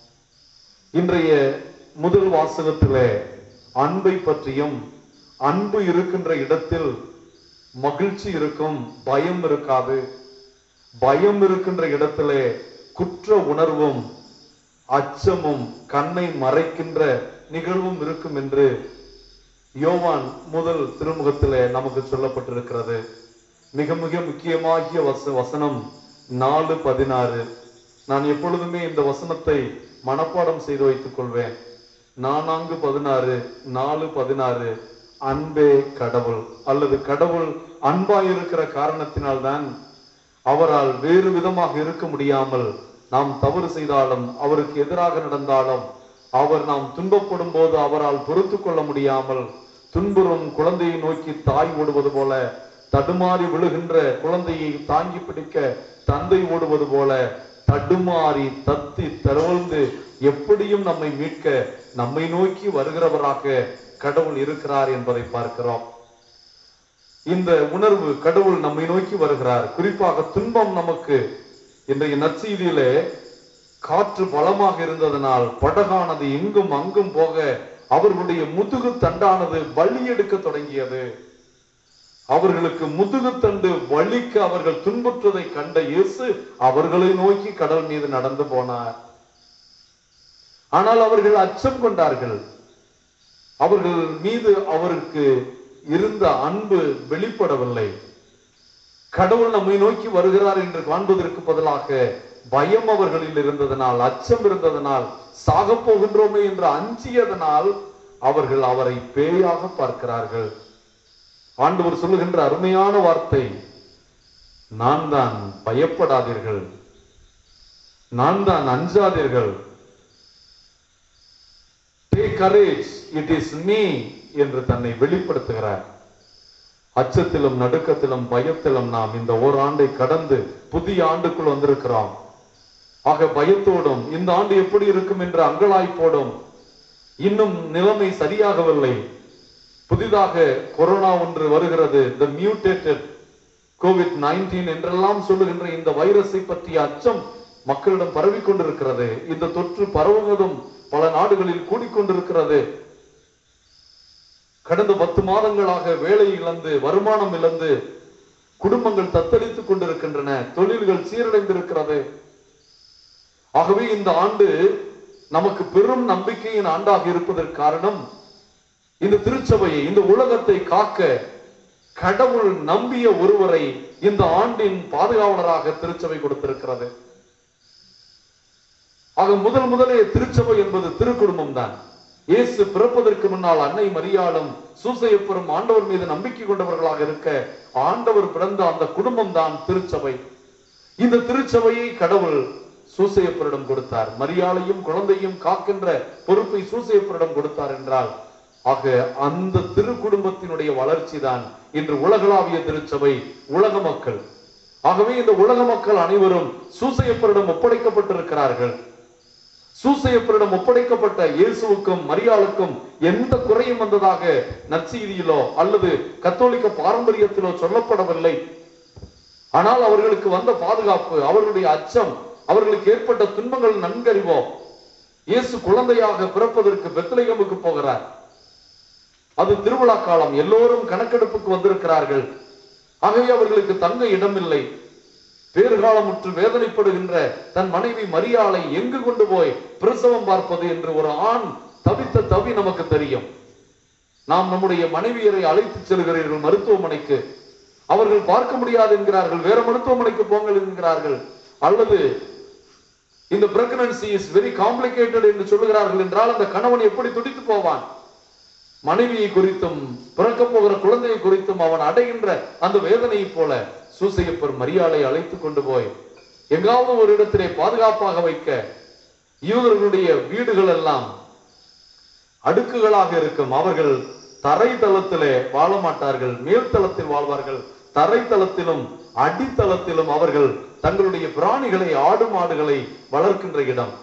இன்றைய முதல் வாசகத்திலே அன்பை பற்றியும் அன்பு இருக்கின்ற இடத்தில் மகிழ்ச்சி இருக்கும் பயம் இருக்காது பயம் இருக்கின்ற இடத்திலே குற்ற உணர்வும் அச்சமும் கண்ணை மறைக்கின்ற நிகழ்வும் இருக்கும் என்று யோவான் முதல் திருமுகத்திலே நமக்கு சொல்லப்பட்டிருக்கிறது மிக மிக முக்கியமாகிய வச வசனம் நாலு பதினாறு நான் எப்பொழுதுமே இந்த வசனத்தை மனப்பாடம் செய்து வைத்துக் கொள்வேன் நான்கு பதினாறு நாலு பதினாறு அன்பே கடவுள் அல்லது கடவுள் அன்பாயிருக்கிற காரணத்தினால்தான் அவரால் வேறு விதமாக இருக்க முடியாமல் நாம் தவறு செய்தாலும் அவருக்கு எதிராக நடந்தாலும் அவர் நாம் துன்பப்படும் போது அவரால் பொறுத்து கொள்ள முடியாமல் துன்புறும் குழந்தையை நோக்கி தாய் ஓடுவது போல தடுமாறி விழுகின்ற குழந்தையை தாங்கி பிடிக்க தந்தை ஓடுவது போல தடுமாறி தத்தி தரவழ்ந்து எப்படியும் நம்மை மீட்க நம்மை நோக்கி வருகிறவராக கடவுள் இருக்கிறார் என்பதை பார்க்கிறோம் இந்த உணர்வு கடவுள் நம்மை நோக்கி வருகிறார் குறிப்பாக துன்பம் நமக்கு இன்றைய நற்செய்தியிலே காற்று பலமாக இருந்ததனால் படகானது எங்கும் அங்கும் போக அவர்களுடைய முதுகு தண்டானது வலி எடுக்க தொடங்கியது அவர்களுக்கு முதுகு தண்டு வலிக்க அவர்கள் துன்புற்றதை கண்ட இயேசு அவர்களை நோக்கி கடல் மீது நடந்து போனார் ஆனால் அவர்கள் அச்சம் கொண்டார்கள் அவர்கள் மீது அவருக்கு இருந்த அன்பு வெளிப்படவில்லை கடவுள் நம்மை நோக்கி வருகிறார் என்று காண்பதற்கு பதிலாக பயம் அவர்களில் இருந்ததனால் அச்சம் இருந்ததனால் சாகப் போகின்றோமே என்று அஞ்சியதனால் அவர்கள் அவரை பேயாக பார்க்கிறார்கள் ஆண்டவர் சொல்லுகின்ற அருமையான வார்த்தை நான் தான் பயப்படாதீர்கள் நான் தான் அஞ்சாதீர்கள் take courage it is me என்று தன்னை வெளிப்படுத்துகிறார் அச்சத்திலும் நடுக்கத்திலும் பயத்திலும் நாம் இந்த ஓராண்டை கடந்து புதிய ஆண்டுக்குள் வந்திருக்கிறோம் ஆக பயத்தோடும் இந்த ஆண்டு எப்படி இருக்கும் என்ற அங்கலாய்ப்போடும் இன்னும் நிலைமை சரியாகவில்லை புதிதாக கொரோனா ஒன்று வருகிறது த மியூட்டேட்டட் கோவிட் நைன்டீன் என்றெல்லாம் சொல்லுகின்ற இந்த வைரஸை பற்றிய அச்சம் மக்களிடம் பரவிக் கொண்டிருக்கிறது இந்த தொற்று பரவுவதும் பல நாடுகளில் கூடிக்கொண்டிருக்கிறது கடந்த பத்து மாதங்களாக வேலை இழந்து வருமானம் இழந்து குடும்பங்கள் தத்தளித்துக் கொண்டிருக்கின்றன தொழில்கள் சீரடைந்திருக்கிறது ஆகவே இந்த ஆண்டு நமக்கு பெரும் நம்பிக்கையின் ஆண்டாக இருப்பதற்கு காரணம் இந்த திருச்சபையை இந்த உலகத்தை காக்க கடவுள் நம்பிய ஒருவரை இந்த ஆண்டின் பாதுகாவலராக திருச்சபை கொடுத்திருக்கிறது ஆக முதல் முதலே திருச்சபை என்பது திருக்குடும்பம் தான் இயேசு பிறப்பதற்கு முன்னால் அன்னை மரியாளும் சூசையப்பரும் ஆண்டவர் மீது நம்பிக்கை கொண்டவர்களாக இருக்க ஆண்டவர் பிறந்த அந்த குடும்பம் தான் திருச்சபை இந்த திருச்சபையை கடவுள் சூசையப்பரிடம் கொடுத்தார் மரியாளையும் குழந்தையும் காக்கின்ற பொறுப்பை சூசையப்பரிடம் கொடுத்தார் என்றால் ஆக அந்த திரு குடும்பத்தினுடைய வளர்ச்சி தான் இன்று உலகளாவிய திருச்சபை உலக மக்கள் ஆகவே இந்த உலக மக்கள் அனைவரும் சூசையப்பரிடம் ஒப்படைக்கப்பட்டிருக்கிறார்கள் சூசையப்பரிடம் ஒப்படைக்கப்பட்ட இயேசுவுக்கும் மரியாளுக்கும் எந்த குறையும் வந்ததாக நற்செய்தியிலோ அல்லது கத்தோலிக்க பாரம்பரியத்திலோ சொல்லப்படவில்லை ஆனால் அவர்களுக்கு வந்த பாதுகாப்பு அவர்களுடைய அச்சம் அவர்களுக்கு ஏற்பட்ட துன்பங்கள் நன்கறிவோம் இயேசு குழந்தையாக பிறப்பதற்கு பெத்லகேமுக்கு போகிறார் அது திருவிழா காலம் எல்லோரும் கணக்கெடுப்புக்கு வந்திருக்கிறார்கள் ஆகவே அவர்களுக்கு தங்க இடமில்லை பேறுகாலமுற்று வேதனைப்படுகின்ற தன் மனைவி மரியாளை எங்கு கொண்டு போய் பிரசவம் பார்ப்பது என்று ஒரு ஆண் தவித்த தவி நமக்கு தெரியும் நாம் நம்முடைய மனைவியரை அழைத்து செல்கிறீர்கள் மருத்துவமனைக்கு அவர்கள் பார்க்க முடியாது என்கிறார்கள் வேற மருத்துவமனைக்கு போங்கள் என்கிறார்கள் அல்லது இந்த பிரெக்னன்சி இஸ் வெரி காம்ப்ளிகேட்டட் என்று சொல்லுகிறார்கள் என்றால் அந்த கணவன் எப்படி துடித்து போவான் மனைவியை குறித்தும் பிறக்க போகிற குழந்தையை குறித்தும் அவன் அடைகின்ற அந்த வேதனையைப் போல சூசையப்பர் மரியாதை அழைத்துக் கொண்டு போய் எங்காவது ஒரு இடத்திலே பாதுகாப்பாக வைக்க யூதர்களுடைய வீடுகள் எல்லாம் அடுக்குகளாக இருக்கும் அவர்கள் தரைத்தளத்திலே வாழ மாட்டார்கள் மேல்தளத்தில் வாழ்வார்கள் தரைத்தளத்திலும் அடித்தளத்திலும் அவர்கள் தங்களுடைய பிராணிகளை ஆடு மாடுகளை வளர்க்கின்ற இடம்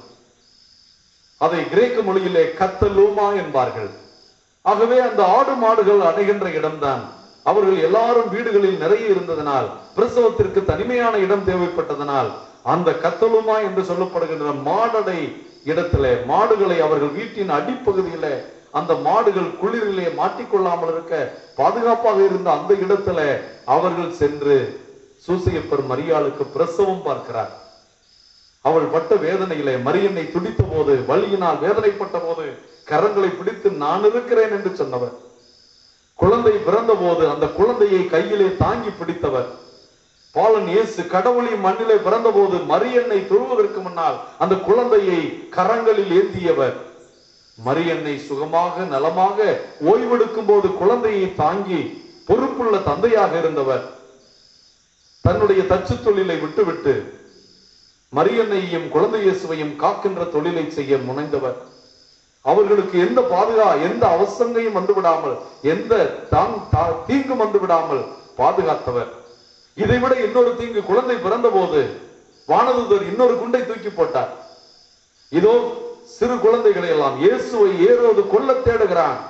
அதை கிரேக்க மொழியிலே கத்தலூமா என்பார்கள் ஆகவே அந்த ஆடு மாடுகள் அடைகின்ற இடம்தான் அவர்கள் எல்லாரும் வீடுகளில் நிறைய இருந்ததனால் பிரசவத்திற்கு தனிமையான இடம் தேவைப்பட்டதனால் அந்த கத்தலுமா என்று சொல்லப்படுகின்ற மாடடை இடத்திலே மாடுகளை அவர்கள் வீட்டின் அடிப்பகுதியில அந்த மாடுகள் குளிரிலே மாட்டிக்கொள்ளாமல் இருக்க பாதுகாப்பாக இருந்த அந்த இடத்துல அவர்கள் சென்று சூசையப்பர் மரியாளுக்கு பிரசவம் பார்க்கிறார் அவள் பட்ட வேதனையிலே மரியன்னை துடித்த போது வலியினால் வேதனைப்பட்ட போது கரங்களை பிடித்து நான் இருக்கிறேன் என்று சொன்னவர் குழந்தை பிறந்த போது அந்த குழந்தையை கையிலே தாங்கி பிடித்தவர் பாலன் இயேசு கடவுளின் மண்ணிலே பிறந்த போது மரியன்னை தொழுவதற்கு முன்னால் அந்த குழந்தையை கரங்களில் ஏந்தியவர் மரியன்னை சுகமாக நலமாக ஓய்வெடுக்கும் போது குழந்தையை தாங்கி பொறுப்புள்ள தந்தையாக இருந்தவர் தன்னுடைய தச்சு தொழிலை விட்டுவிட்டு மரியன்னையும் குழந்தை இயேசுவையும் காக்கின்ற தொழிலை செய்ய முனைந்தவர் அவர்களுக்கு எந்த பாதுகா எந்த அவசங்கையும் வந்து விடாமல் எந்த தாங் தா- தீங்கும் வந்து விடாமல் பாதுகாத்தவர் இதைவிட இன்னொரு தீங்கு குழந்தை பிறந்த போது வானதுதர் இன்னொரு குண்டை தூக்கி போட்டார் இதோ சிறு குழந்தைகளை எல்லாம் இயேசுவை ஏறுவது கொல்ல தேடுகிறான்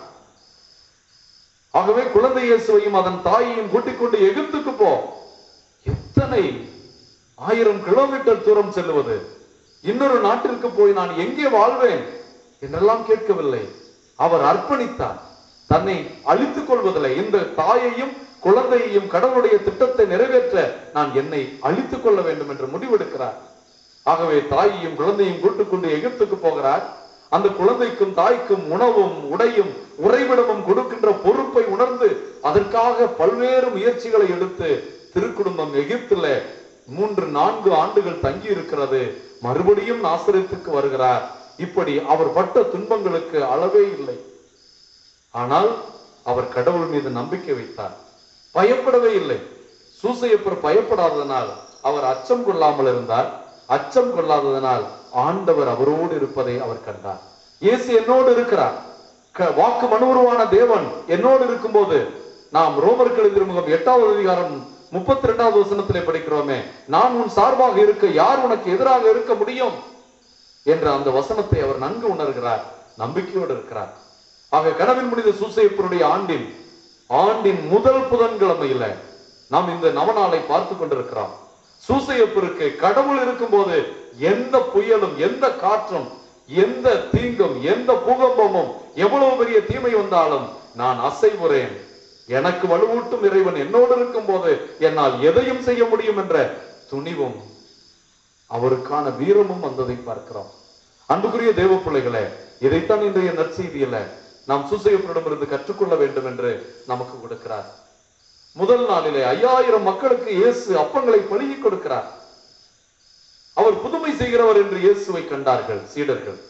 ஆகவே குழந்தை இயேசுவையும் அதன் தாயையும் கூட்டிக் கொண்டு எகிப்துக்கு போ எத்தனை ஆயிரம் கிலோமீட்டர் தூரம் செல்லுவது இன்னொரு நாட்டிற்கு போய் நான் எங்கே வாழ்வேன் என்றெல்லாம் கேட்கவில்லை அவர் அர்ப்பணித்தார் தன்னை அழித்துக் கொள்வதில்லை இந்த தாயையும் குழந்தையையும் கடவுளுடைய திட்டத்தை நிறைவேற்ற நான் என்னை அழித்துக் கொள்ள வேண்டும் என்று முடிவெடுக்கிறார் ஆகவே தாயையும் குழந்தையும் கூட்டுக் கொண்டு எகிப்துக்கு போகிறார் அந்த குழந்தைக்கும் தாய்க்கும் உணவும் உடையும் உறைவிடமும் கொடுக்கின்ற பொறுப்பை உணர்ந்து அதற்காக பல்வேறு முயற்சிகளை எடுத்து திருக்குடும்பம் எகிப்துல மூன்று நான்கு ஆண்டுகள் தங்கி இருக்கிறது மறுபடியும் நாசரத்துக்கு வருகிறார் இப்படி அவர் பட்ட துன்பங்களுக்கு அளவே இல்லை ஆனால் அவர் கடவுள் மீது நம்பிக்கை வைத்தார் பயப்படவே இல்லை சூசையப்பர் பயப்படாததனால் அவர் அச்சம் கொள்ளாமல் இருந்தார் அச்சம் கொள்ளாததனால் ஆண்டவர் அவரோடு இருப்பதை அவர் கண்டார் இயேசு என்னோடு இருக்கிறார் க- வாக்கு மனுருவான தேவன் என்னோடு இருக்கும்போது நாம் ரோமர்கள் எழுதிருமுகம் எட்டாவது அதிகாரம் முப்பத்தி ரெண்டாவது வசனத்திலே படிக்கிறோமே நான் உன் சார்பாக இருக்க யார் உனக்கு எதிராக இருக்க முடியும் என்ற அந்த வசனத்தை அவர் நன்கு உணர்கிறார் நம்பிக்கையோடு இருக்கிறார் ஆக கனவில் முடிந்த சூசையப்பருடைய ஆண்டின் ஆண்டின் முதல் புதன்கிழமையில நாம் இந்த நவநாளை பார்த்து கொண்டிருக்கிறோம் சூசையப்பருக்கு கடவுள் இருக்கும்போது எந்த புயலும் எந்த காற்றும் எந்த தீங்கும் எந்த பூகம்பமும் எவ்வளவு பெரிய தீமை வந்தாலும் நான் அசைவுறேன் எனக்கு வலுவூட்டும் இறைவன் என்னோடு இருக்கும் போது என்னால் எதையும் செய்ய முடியும் என்ற துணிவும் அவருக்கான வீரமும் வந்ததை பார்க்கிறோம் அன்புக்குரிய தேவ பிள்ளைகளே இதைத்தான் இன்றைய நற்செய்தியில நாம் சுசையப்பரிடமிருந்து கற்றுக்கொள்ள வேண்டும் என்று நமக்கு கொடுக்கிறார் முதல் நாளிலே ஐயாயிரம் மக்களுக்கு இயேசு அப்பங்களை பழுகி கொடுக்கிறார் அவர் புதுமை செய்கிறவர் என்று இயேசுவை கண்டார்கள் சீடர்கள்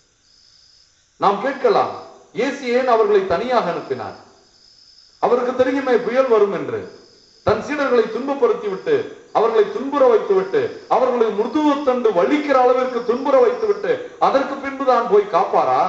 நாம் கேட்கலாம் இயேசு ஏன் அவர்களை தனியாக அனுப்பினார் அவருக்கு தெரியுமே புயல் வரும் என்று தன் சீடர்களை துன்பப்படுத்தி விட்டு அவர்களை துன்புற வைத்து விட்டு அவர்களை முதுகுத்தண்டு வலிக்கிற அளவிற்கு துன்புற வைத்து விட்டு அதற்கு பின்பு தான் போய் காப்பாரா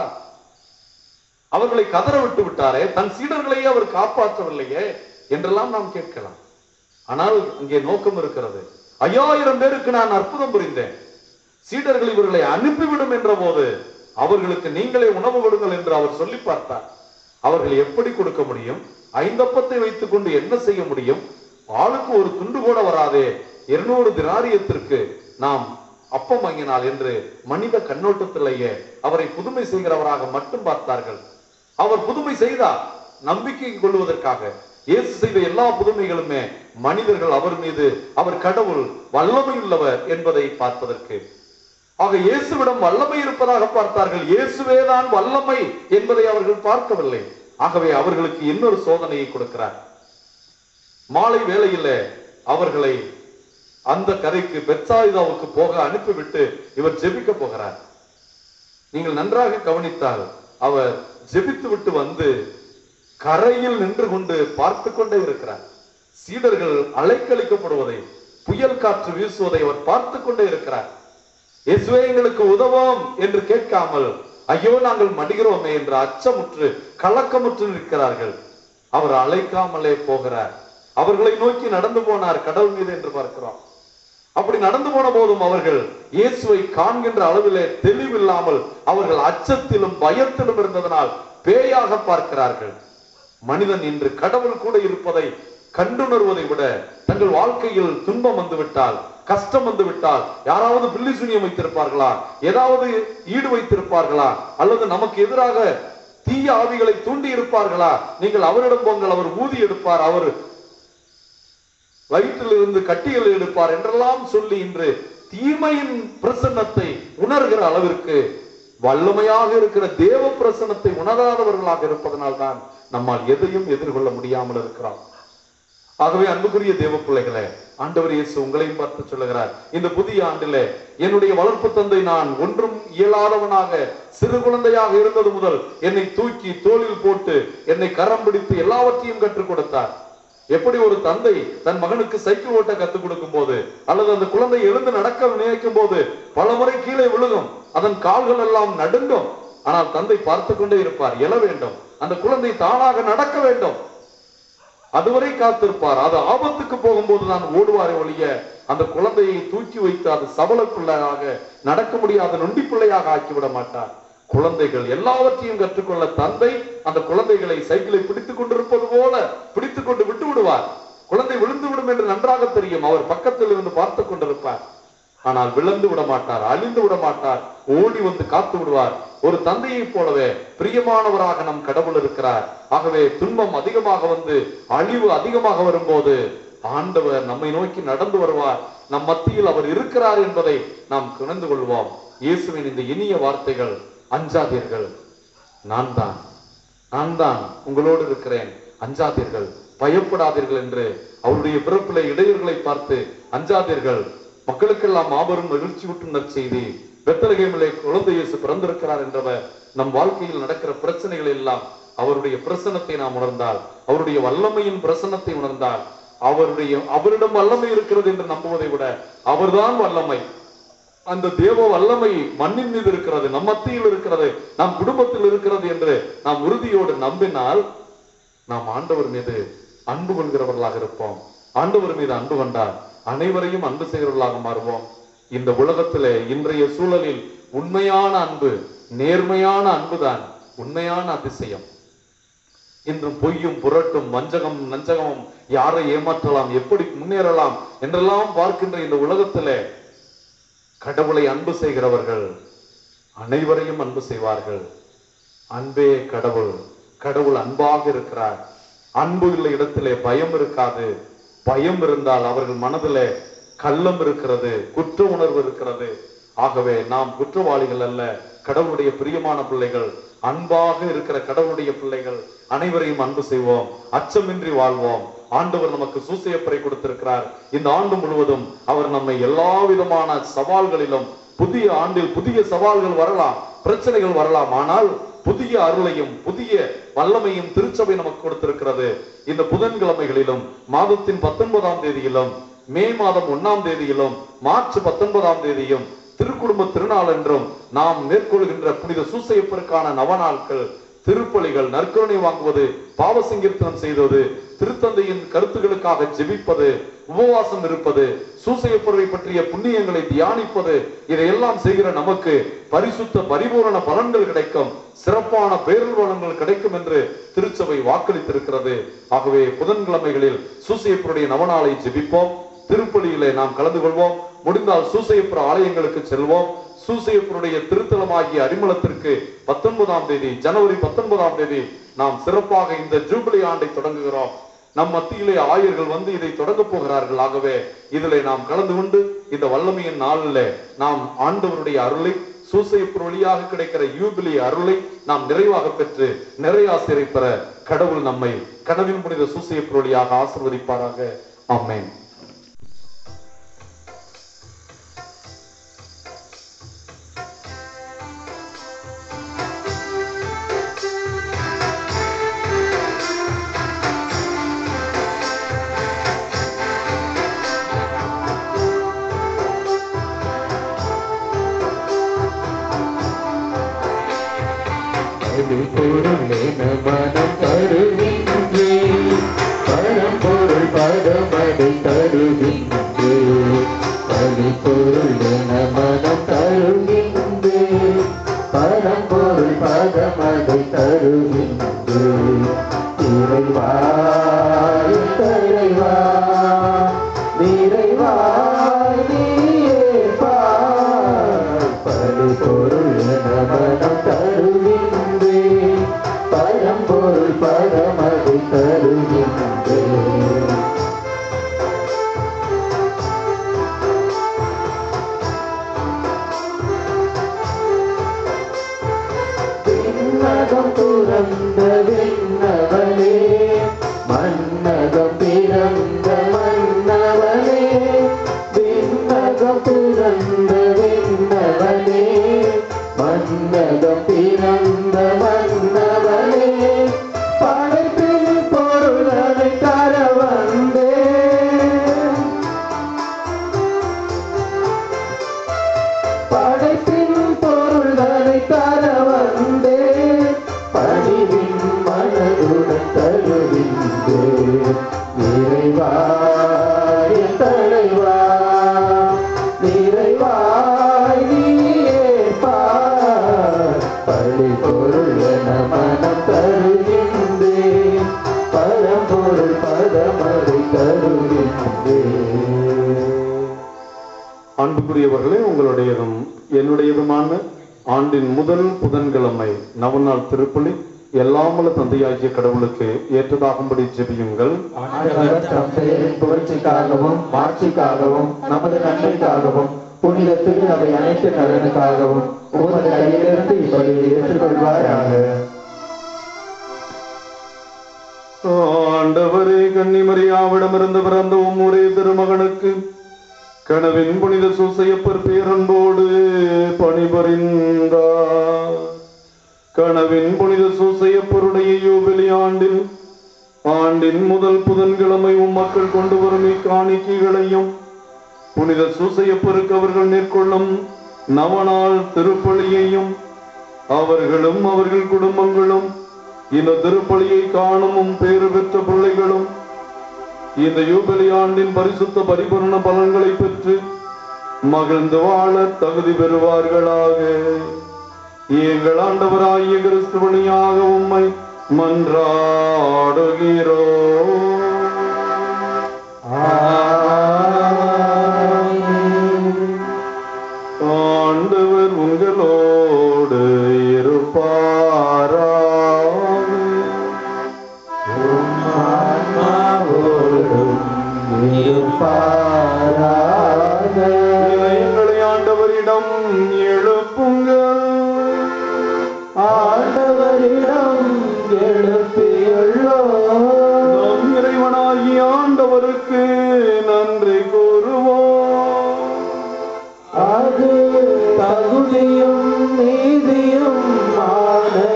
அவர்களை கதற விட்டு விட்டாரே தன் சீடர்களையே அவர் காப்பாற்றவில்லையே என்றெல்லாம் நாம் கேட்கலாம் ஆனால் அங்கே நோக்கம் இருக்கிறது ஐயாயிரம் பேருக்கு நான் அற்புதம் புரிந்தேன் சீடர்கள் இவர்களை அனுப்பிவிடும் என்ற போது அவர்களுக்கு நீங்களே உணவு கொடுங்கள் என்று அவர் சொல்லி பார்த்தார் அவர்கள் எப்படி கொடுக்க முடியும் ஐந்தப்பத்தை வைத்துக் கொண்டு என்ன செய்ய முடியும் ஆளுக்கு ஒரு துண்டு கூட வராதே இருநூறு தினாரியத்திற்கு நாம் அப்பம் வாங்கினால் என்று மனித கண்ணோட்டத்திலேயே அவரை புதுமை செய்கிறவராக மட்டும் பார்த்தார்கள் அவர் புதுமை செய்தார் நம்பிக்கை கொள்வதற்காக இயேசு செய்த எல்லா புதுமைகளுமே மனிதர்கள் அவர் மீது அவர் கடவுள் வல்லமை உள்ளவர் என்பதை பார்ப்பதற்கு ஆக இயேசுவிடம் வல்லமை இருப்பதாக பார்த்தார்கள் இயேசுவேதான் வல்லமை என்பதை அவர்கள் பார்க்கவில்லை ஆகவே அவர்களுக்கு இன்னொரு சோதனையை கொடுக்கிறார் மாலை வேளையில அவர்களை அந்த கரைக்கு பெத்சாயிதாவுக்கு போக அனுப்பிவிட்டு இவர் ஜெபிக்க போகிறார் நீங்கள் நன்றாக கவனித்தால் அவர் ஜெபித்து விட்டு வந்து கரையில் நின்று கொண்டு பார்த்து கொண்டே இருக்கிறார் சீடர்கள் அலைக்கழிக்கப்படுவதை புயல் காற்று வீசுவதை அவர் பார்த்து கொண்டே இருக்கிறார் இயேசுவே எங்களுக்கு உதவும் என்று கேட்காமல் ஐயோ நாங்கள் மடிகிறோமே என்று அச்சமுற்று கலக்கமுற்று நிற்கிறார்கள் அவர் அழைக்காமலே போகிறார் அவர்களை நோக்கி நடந்து போனார் கடவுள் மீது என்று பார்க்கிறோம் அப்படி நடந்து போன போதும் அவர்கள் இயேசுவை காண்கின்ற அளவிலே தெளிவில்லாமல் அவர்கள் அச்சத்திலும் பயத்திலும் இருந்ததனால் பேயாக பார்க்கிறார்கள் மனிதன் இன்று கடவுள் கூட இருப்பதை கண்டுணர்வதை விட தங்கள் வாழ்க்கையில் துன்பம் வந்து விட்டால் கஷ்டம் வந்து விட்டால் யாராவது பில்லி சுனியம் வைத்திருப்பார்களா ஏதாவது ஈடு வைத்திருப்பார்களா அல்லது நமக்கு எதிராக தீய ஆவிகளை தூண்டி இருப்பார்களா நீங்கள் அவரிடம் போங்கள் அவர் ஊதி எடுப்பார் அவர் வயிற்றில் இருந்து கட்டிகள் எடுப்பார் என்றெல்லாம் சொல்லி இன்று தீமையின் பிரசன்னத்தை உணர்கிற அளவிற்கு வல்லமையாக இருக்கிற தேவ பிரசன்னத்தை உணராதவர்களாக இருப்பதனால் தான் நம்மால் எதையும் எதிர்கொள்ள முடியாமல் இருக்கிறோம் ஆகவே அன்புக்குரிய தேவ பிள்ளைகளே ஆண்டவர் இயேசு உங்களையும் பார்த்து சொல்லுகிறார் இந்த புதிய ஆண்டிலே என்னுடைய வளர்ப்பு தந்தை நான் ஒன்றும் இயலாதவனாக சிறு குழந்தையாக இருந்தது முதல் என்னை தூக்கி தோளில் போட்டு என்னை கரம் பிடித்து எல்லாவற்றையும் கற்றுக் கொடுத்தார் எப்படி ஒரு தந்தை தன் மகனுக்கு சைக்கிள் ஓட்ட கத்துக் கொடுக்கும் போது அல்லது அந்த குழந்தை எழுந்து நடக்க நினைக்கும் போது பல முறை கீழே விழுகும் அதன் கால்கள் எல்லாம் நடுங்கும் ஆனால் தந்தை பார்த்து கொண்டே இருப்பார் எழ வேண்டும் அந்த குழந்தை தானாக நடக்க வேண்டும் அதுவரை காத்திருப்பார் அது ஆபத்துக்கு போகும்போது தான் ஓடுவாரே ஒழிய அந்த குழந்தையை தூக்கி வைத்து அது சபல பிள்ளையாக நடக்க முடியாத நொண்டி பிள்ளையாக ஆக்கிவிட மாட்டார் குழந்தைகள் எல்லாவற்றையும் கற்றுக்கொள்ள தந்தை அந்த குழந்தைகளை சைக்கிளை பிடித்துக் கொண்டிருப்பது போல பிடித்துக் கொண்டு விட்டு விடுவார் குழந்தை விழுந்து விடும் என்று நன்றாக தெரியும் அவர் பக்கத்தில் இருந்து பார்த்து கொண்டிருப்பார் ஆனால் விழுந்து விட மாட்டார் அழிந்து விட மாட்டார் ஓடி வந்து காத்து விடுவார் ஒரு தந்தையைப் போலவே பிரியமானவராக நம் கடவுள் இருக்கிறார் ஆகவே துன்பம் அதிகமாக வந்து அழிவு அதிகமாக வரும்போது ஆண்டவர் நம்மை நோக்கி நடந்து வருவார் நம் மத்தியில் அவர் இருக்கிறார் என்பதை நாம் உணர்ந்து கொள்வோம் இயேசுவின் இந்த இனிய வார்த்தைகள் அஞ்சாதீர்கள் நான் தான் நான் தான் உங்களோடு இருக்கிறேன் அஞ்சாதீர்கள் பயப்படாதீர்கள் என்று அவருடைய பிறப்பிலே இடையூறுகளை பார்த்து அஞ்சாதீர்கள் மக்களுக்கெல்லாம் மாபெரும் மகிழ்ச்சி ஊட்டும் நற்செய்தி பெத்தலகேமிலே குழந்தை இயேசு பிறந்திருக்கிறார் என்றவர் நம் வாழ்க்கையில் நடக்கிற பிரச்சனைகள் எல்லாம் அவருடைய பிரசன்னத்தை நாம் உணர்ந்தால் அவருடைய வல்லமையின் பிரசன்னத்தை உணர்ந்தால் அவருடைய அவரிடம் வல்லமை இருக்கிறது என்று நம்புவதை விட அவர்தான் வல்லமை அந்த தேவ வல்லமை மண்ணின் மீது இருக்கிறது நம் மத்தியில் இருக்கிறது நம் குடும்பத்தில் இருக்கிறது என்று நாம் உறுதியோடு நம்பினால் நாம் ஆண்டவர் மீது அன்பு கொள்கிறவர்களாக இருப்போம் ஆண்டவர் மீது அன்பு கொண்டால் அனைவரையும் அன்பு செய்கிறவர்களாக மாறுவோம் இந்த உலகத்திலே இன்றைய சூழலில் உண்மையான அன்பு நேர்மையான அன்புதான் உண்மையான அதிசயம் இன்று பொய்யும் புரட்டும் வஞ்சகம் நஞ்சகமும் யாரை ஏமாற்றலாம் எப்படி முன்னேறலாம் என்றெல்லாம் பார்க்கின்ற இந்த உலகத்திலே கடவுளை அன்பு செய்கிறவர்கள் அனைவரையும் அன்பு செய்வார்கள் அன்பே கடவுள் கடவுள் அன்பாக இருக்கிறார் அன்பு உள்ள இடத்திலே பயம் இருக்காது பயம் இருந்தால் அவர்கள் மனதிலே கள்ளம் இருக்கிறது குற்ற உணர்வு இருக்கிறது ஆகவே நாம் குற்றவாளிகள் அல்ல கடவுளுடைய பிரியமான பிள்ளைகள் அன்பாக இருக்கிற கடவுளுடைய பிள்ளைகள் அனைவரையும் அன்பு செய்வோம் அச்சமின்றி வாழ்வோம் ஆண்டவர் நமக்கு சூசையப்பரை கொடுத்திருக்கிறார் இந்த ஆண்டு முழுவதும் அவர் நம்மை எல்லா விதமான சவால்களிலும் புதிய ஆண்டில் புதிய சவால்கள் வரலாம் பிரச்சனைகள் வரலாம் ஆனால் புதிய அருளையும் புதிய வல்லமையும் திருச்சபை நமக்கு கொடுத்திருக்கிறது இந்த புதன்கிழமைகளிலும் மாதத்தின் பத்தொன்பதாம் தேதியிலும் மே மாதம் ஒன்னாம் தேதியிலும் மார்ச் பத்தொன்பதாம் தேதியும் திருக்குடும்ப திருநாள் என்றும் நாம் மேற்கொள்கின்ற புனித சூசையப்பருக்கான நவநாட்கள் திருப்பலிகள் நற்கருணை வாங்குவது பாவ சங்கீர்த்தனம் செய்வது திருத்தந்தையின் கருத்துகளுக்காக ஜெபிப்பது உபவாசம் இருப்பது சூசையப்பொருளை பற்றிய புண்ணியங்களை தியானிப்பது இதையெல்லாம் செய்கிற நமக்கு பரிசுத்த பரிபூரண பலன்கள் கிடைக்கும் சிறப்பான பேரல் வளங்கள் கிடைக்கும் என்று திருச்சபை வாக்களித்திருக்கிறது ஆகவே புதன்கிழமைகளில் சூசையப்பருடைய நவநாளை ஜெபிப்போம் திருப்பலியிலே நாம் கலந்து கொள்வோம் முடிந்தால் சூசையப்புற ஆலயங்களுக்கு செல்வோம் சூசையப்பருடைய திருத்தலமாகிய அரிமளத்திற்கு பத்தொன்பதாம் தேதி ஜனவரி பத்தொன்பதாம் தேதி நாம் சிறப்பாக இந்த ஜூபிலி ஆண்டை தொடங்குகிறோம் நம் மத்தியிலே ஆயர்கள் வந்து இதை தொடங்க போகிறார்கள் ஆகவே இதிலே நாம் கலந்து கொண்டு இந்த வல்லமையின் நாளில் நாம் ஆண்டவருடைய அருளை சூசையப்பர் வழியாக கிடைக்கிற யூபிலி அருளை நாம் நிறைவாக பெற்று நிறையாசிரை பெற கடவுள் நம்மை கனவின் புனித சூசையப்பர் வழியாக ஆசிர்வதிப்பாராக ஆமென் பொருளென மனம் தருகின்றே பரம்பொருள் பதமடை தருகின்றே பரிபொருளென மனம் தருகின்றே பரம்பொருள் பதமடை தருகின்றே இறைவா தலைவா நிறைவாய் நீயே பார் பரிபொருள் என மனம் தருகின்றே பரம்பொருள் பரமதை தருகின்றே விண்ணகம் துறந்த விண்ணவனே மன்னகம் பிறந்த மன்னவனே விண்ணகம் துறந்த விண்ணவனே மன்னகம் பிறந்த மன்னவனே படைப்பின் பொருளை தர வந்தேன் படைப்பின் பொருள்களை தர வந்தே பணிவின் மனதுடன் தருவிந்தே நிறைவாய தலைவா நிறைவாய் நீயே பார் பள்ளி பொருள் என மனம் தருகின்றே பரம்பொருள் பதமதை தருகின்றே அன்புக்குரியவர்களே உங்களுடையதும் என்னுடையதுமான ஆண்டின் முதல் புதன்கிழமை நவநாள் திருப்பலி எல்லாமல தந்தையாகிய கடவுளுக்கு ஏற்றதாகும்படி ஜெபியுங்கள் ஆண்டவர் தம் பெயரின் புகழ்ச்சிக்காகவும் மாட்சிக்காகவும் நமது நன்மைக்காகவும் புனித திரு அவை அனைத்து நலனுக்காகவும் உமது கையிலிருந்து இப்படி ஏற்றுக்கொள்வாராக ஆண்டவரே கன்னிமரியாவிடமிருந்து பிறந்த உம் ஒரே திருமகனுக்கு கனவின் புனித சூசையப்பர் பேரன்போடு பணிபுரிந்தார் கனவின் புனித சூசையப்பருடைய யூபிலி ஆண்டில் ஆண்டின் முதல் புதன்கிழமை உம் மக்கள் கொண்டு வரும் இக்காணிக்கைகளையும் புனித சூசையப்பருக்கு அவர்கள் மேற்கொள்ளும் நவநாள் திருப்பலியையும் அவர்களும் அவர்கள் குடும்பங்களும் இந்த திருப்பலியை காணும் பேறு பெற்ற பிள்ளைகளும் இந்த யூபிலி ஆண்டின் பரிசுத்த பரிபூரண பலன்களை பெற்று மகிழ்ந்து வாழ தகுதி பெறுவார்களாக எங்கள் ஆண்டவராகிய கிறிஸ்துவனியாக உம்மை மன்றாடுகிறோ ஆண்டவர் உங்களோடு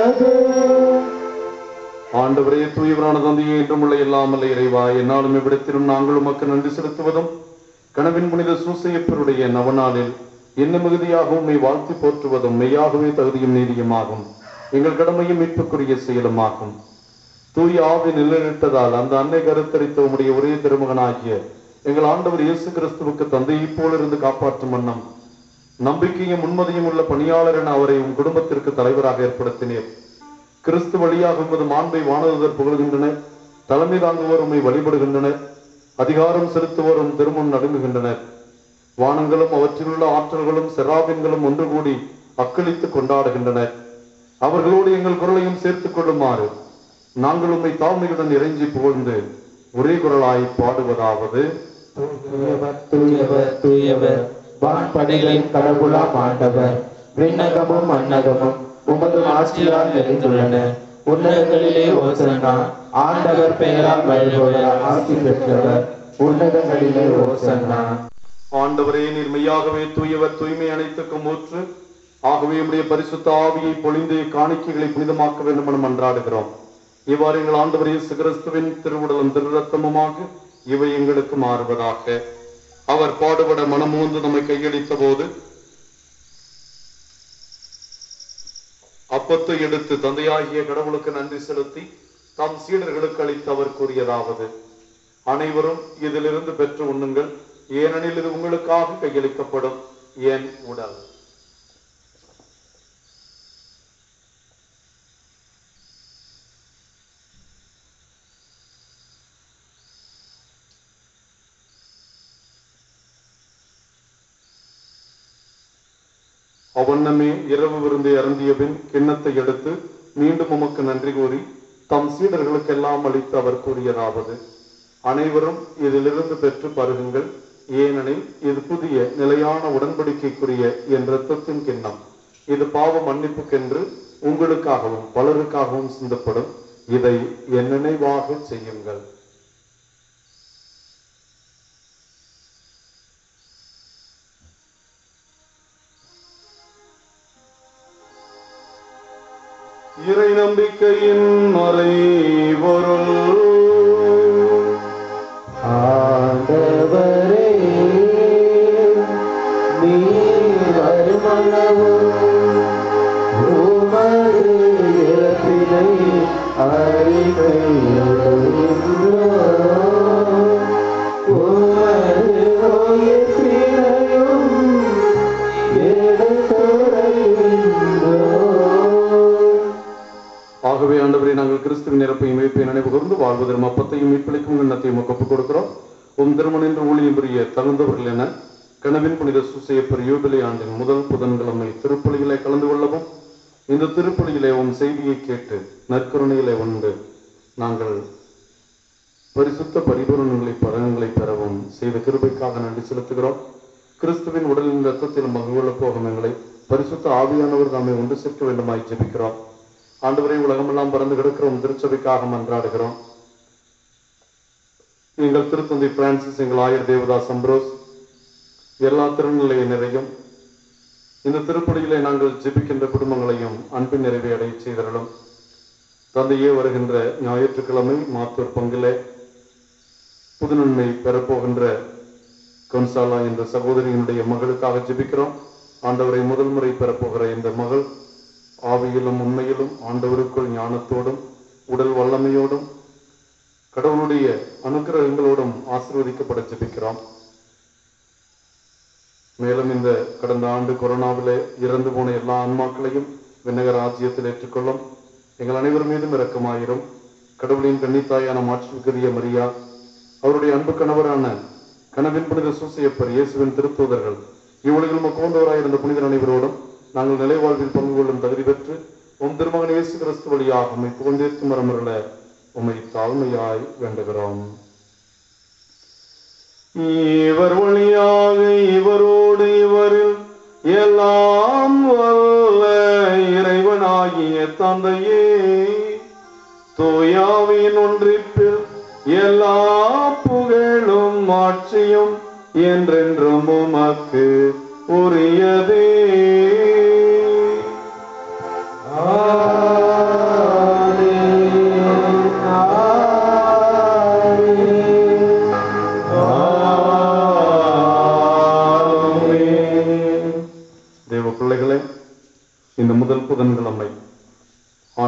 உமது ஆண்டவரே தூயவரான தந்தையே என்றும் உள்ள இல்லாமல் இறைவா என்னாலும் இவ்விடத்திலும் நாங்கள் உமக்கு நன்றி செலுத்துவதும் கனவின் புனித சூசையப்பருடைய நவநாளில் என்ன மிகுதியாக உம்மை வாழ்த்தி போற்றுவதும் மெய்யாகவே தகுதியும் நீதியுமாகும் எங்கள் கடமையும் மீட்புக்குரிய செயலுமாகும் தூய ஆவி நிலைநிறுத்ததால் அந்த அன்னை கருத்தரித்த உம்முடைய ஒரே திருமகனாகிய எங்கள் ஆண்டவர் இயேசு கிறிஸ்துவுக்கு தந்தையைப் போலிருந்து காப்பாற்றும் வண்ணம் நம்பிக்கையும் உண்மதியும் உள்ள பணியாளர் என அவரை உம் குடும்பத்திற்கு தலைவராக ஏற்படுத்தினீர் கிறிஸ்து வழியாக உமது மாண்பை வானதுதர் புகழ்கின்றனர் தலைமை தாங்குவோர் உம்மை வழிபடுகின்றனர் அதிகாரம் செலுத்துவோரும் திருமுன் நடுங்குகின்றனர் வானங்களும் அவற்றிலுள்ள ஆற்றல்களும் செராபின்களும் ஒன்று கூடி அக்களித்து கொண்டாடுகின்றனர் அவர்களோடு எங்கள் குரலையும் சேர்த்துக் கொள்ளுமாறு நாங்கள் உம்மை தாழ்மையுடன் இறைஞ்சி புகழ்ந்து ஒரே குரலாய் பாடுவதாவது தூயவர் தூயவர் தூயவர் வான்படைகளின் கடவுளாம் ஆண்டவர் விண்ணகமும் மன்னகமும் உமது ஆட்சியால் நிறைந்துள்ளன உன்னதங்களிலே ஓசனா ஆண்டவர் பெயரால் வருபவர் ஆட்சி பெற்றவர் உன்னதங்களிலே ஓசன்னா ஆண்டவரே நீர் மெய்யாகவே தூயவர் தூய்மை அனைத்துக்கும் ஊற்று ஆகவே உம்முடைய பரிசுத்த ஆவியை பொழிந்து காணிக்கைகளை புனிதமாக்க வேண்டும் என மன்றாடுகிறோம் இவ்வாறு எங்கள் ஆண்டவர் இயேசு கிறிஸ்துவின் திருவுடலும் திருரத்தமுமாக இவை எங்களுக்கு மாறுவதாக அவர் பாடுபட மனமூந்து நம்மை கையளித்த போது அப்பத்தை எடுத்து தந்தையாகிய கடவுளுக்கு நன்றி செலுத்தி தம் சீடர்களுக்கு அளித்து அவர் கூறியதாவது அனைவரும் இதிலிருந்து பெற்று உண்ணுங்கள் ஏனெனில் இது உங்களுக்காக கையளிக்கப்படும் என் உடல் அவண்ணமே இரவு விருந்தை அருந்திய பின் கிண்ணத்தை எடுத்து மீண்டும் உமக்கு நன்றி கூறி தம் சீடர்களுக்கெல்லாம் அளித்து அவர் கூறியதாவது அனைவரும் இதிலிருந்து பெற்று பருகுங்கள் ஏனெனில் இது புதிய நிலையான உடன்படிக்கைக்குரிய என் இரத்தத்தின் கிண்ணம் இது பாவ மன்னிப்புக்கென்று உங்களுக்காகவும் பலருக்காகவும் சிந்தப்படும் இதை என் நினைவாக செய்யுங்கள் இறை நம்பிக்கையின் மறைபொருள் ஆண்டவரே நீ வருமளவும் உமது இறப்பினை அறிக்கையிடுகின்றோம். உமது உயிர்ப்பினையும் எடுத்துரைக்கின்றோம். ஆகவே ஆண்டவரே நாங்கள் கிறிஸ்துவின் நிரப்பையும் மீட்பை நினைவு கூர்ந்து வாழ்வதற்கு அப்பத்தையும் மீட்பளிக்கும் எண்ணத்தையும் ஒப்புக் கொடுக்கிறோம் உம் திருமண என்று ஊழியம் புரிய தகுந்தவர்கள் என கனவின் புனித சுசையப்பர் யூபிலி ஆண்டின் முதல் புதன்கிழமை திருப்பலியிலே கலந்து கொள்ளவும் இந்த திருப்பலியிலே உம் செய்தியை கேட்டு நற்கருணையிலே உண்டு நாங்கள் பரிசுத்த பரிபூரணங்களை பலன்களை பெறவும் செய்த கிருபைக்காக நன்றி செலுத்துகிறோம் கிறிஸ்துவின் உடலின் ரத்தத்தில் மகிழ்வுள்ள போகும் எங்களை பரிசுத்த ஆவியானவர் தாமே ஒன்று சேர்க்க வேண்டுமாய் ஜெபிக்கிறோம் ஆண்டவரை உலகமெல்லாம் பறந்து கிடக்கிறோம் திருச்சபைக்காக மன்றாடுகிறோம் எங்கள் திருத்தந்தை பிரான்சிஸ் எங்கள் ஆயர் தேவதாஸ் அம்ப்ரோஸ் எல்லா திருநிலையினரையும் இந்த திருப்படியிலே நாங்கள் ஜெபிக்கின்ற குடும்பங்களையும் அன்பின் நிறைவை அடைய செய்தரலும் தந்தையே வருகின்ற ஞாயிற்றுக்கிழமை மாத்தூர் பங்கிலே புதுநன்மை பெறப்போகின்ற கொன்சாலா என்ற சகோதரியினுடைய மகளுக்காக ஜெபிக்கிறோம் ஆண்டவரை முதல் முறை பெறப்போகிற இந்த மகள் ஆவியிலும் உண்மையிலும் ஆண்டவருக்குள் ஞானத்தோடும் உடல் வல்லமையோடும் கடவுளுடைய அனுக்கிரகங்களோடும் ஆசீர்வதிக்கப்பட ஜெபிக்கிறோம் மேலும் இந்த கடந்த ஆண்டு கொரோனாவிலே இறந்து போன எல்லா ஆன்மாக்களையும் விண்ணக ராஜ்யத்தில் ஏற்றுக்கொள்ளும் எங்கள் அனைவர் மீதும் இரக்கமாயிரும் கடவுளின் கன்னித்தாயான மாற்றுக்குரிய மரியா அவருடைய அன்பு கணவரான கனவின் புனித சூசையப்பர் இயேசுவின் திருத்தூதர்கள் இவ்வுலகில் மக்கோந்தவராயிருந்த புனிதர் அனைவரோடும் நாங்கள் நிலைவாழ்வில் பங்கு கொள்ளும் தகுதி பெற்று உம் திருமகன் இயேசு கிறிஸ்து வழியாக உம்மை புகழ்ந்தேற்று மரமருள உம்மை தாழ்மையாய் வேண்டுகிறோம் இவர் வழியாக இவரோடு இவரில் எல்லாம் வல்ல இறைவனாகிய தந்தையே தூயாவின் ஒன்றிப்பில் எல்லா புகழும் ஆட்சியும் என்றென்றும் உமக்கு உரியதே ஆமென்.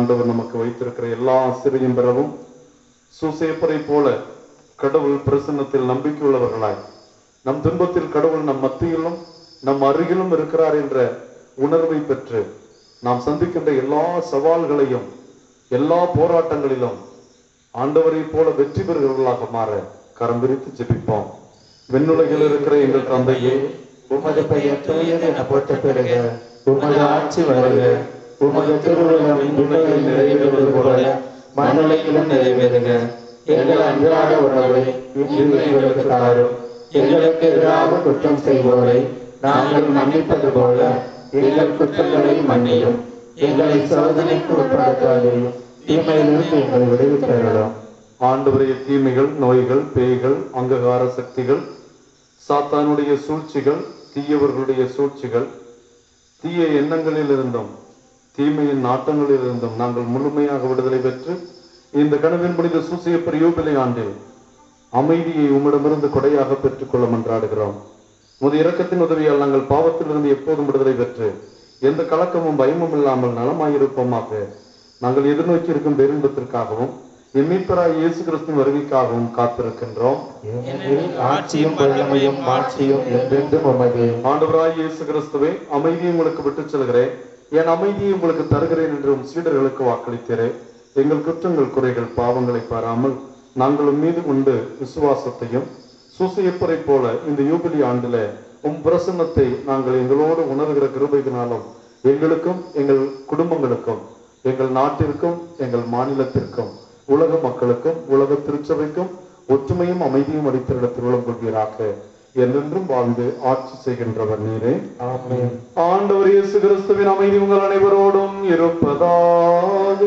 ஆண்டவர் நமக்கு வைத்திருக்கிற எல்லா ஆசிரியம் பெறவும் சூசேப்பரை போல கடவுள் பிரசன்னத்தில் நம்பிக்கை உள்ளவர்களாய் நம் துன்பத்தில் கடவுள் நம் மத்தியிலும் நம் அருகிலும் இருக்கிறார் என்ற உணர்வை பெற்று நாம் சந்திக்கின்ற எல்லா சவால்களையும் எல்லா போராட்டங்களிலும் ஆண்டவரை போல வெற்றி பெறுகிறவர்களாக மாற கரம் விரித்து ஜெபிப்போம் விண்ணுலகில் இருக்கிற எங்கள் தந்தையே உமது பெயர் தூயது என போற்ற பெறுக உமது ஆட்சி வருக உமது திருவுள்ளம் விண்ணுலகில் நிறைவேறுவது போல மண்ணுலகிலும் நிறைவேறுக எங்கள் அன்றாட உணவை இன்று எங்களுக்கு தாரும் எங்களுக்கு எதிராக குற்றம் செய்வோரை நாங்கள் மன்னிப்பது போல எங்கள் குற்றங்களை மன்னியும் எங்களை சோதனைக்கு உட்படுத்தாதையும் தீமையிலிருந்து எங்களை விடுவித்தரலாம் ஆண்டவரைய தீமைகள் நோய்கள் பேய்கள் அங்ககார சக்திகள் சாத்தானுடைய சூழ்ச்சிகள் தீயவர்களுடைய சூழ்ச்சிகள் தீய எண்ணங்களில் இருந்தும் தீமையின் நாட்டங்களில் இருந்தும் நாங்கள் முழுமையாக விடுதலை பெற்று இந்த கனவின் புனித சூசியப்பர் யூபிலை ஆண்டில் அமைதியை உம்மிடமிருந்து கொடையாக பெற்றுக்கொள்ள மன்றாடுகிறோம் முது இரக்கத்தின் உதவியால் நாங்கள் பாவத்திலிருந்து எப்போதும் விடுதலை பெற்று எந்த கலக்கமும் பயமும் இல்லாமல் நலமாயிருப்போமாக நாங்கள் எதிர்நோக்கி இருக்கும் பேரின்பத்திற்காகவும் எம்மீட்பராய் இயேசு கிறிஸ்துவின் வருகைக்காகவும் காத்திருக்கின்றோம் ஏனெனில் ஆட்சியும் வல்லமையும் மாட்சியும் என்றென்றும் உமது ஆண்டவராய் இயேசு கிறிஸ்துவே அமைதியை உங்களுக்கு விட்டுச் செல்கிறேன் என் அமைதியை உங்களுக்கு தருகிறேன் என்று உம் சீடர்களுக்கு வாக்களித்தீரே எங்கள் குற்றங்கள் குறைகள் பாவங்களை பாராமல் நாங்கள் உம் மீது உண்டு விசுவாசத்தையும் சூசையப்பரை போல இந்த யூபிலி ஆண்டில உம் பிரசன்னத்தை நாங்கள் எங்களோடு உணர்கிற கிருபையினாலும் எங்களுக்கும் எங்கள் குடும்பங்களுக்கும் எங்கள் நாட்டிற்கும் எங்கள் மாநிலத்திற்கும் உலக மக்களுக்கும் உலக திருச்சபைக்கும் ஒற்றுமையும் அமைதியும் அளித்திருட திருவிழம் கொள்வீராக என்றென்றும் வாழ்ந்து ஆட்சி செய்கின்றவர் நீரே ஆமென் ஆண்டவர் இயேசு கிறிஸ்துவின் அமைதி உங்கள் அனைவரோடும் இருப்பதாக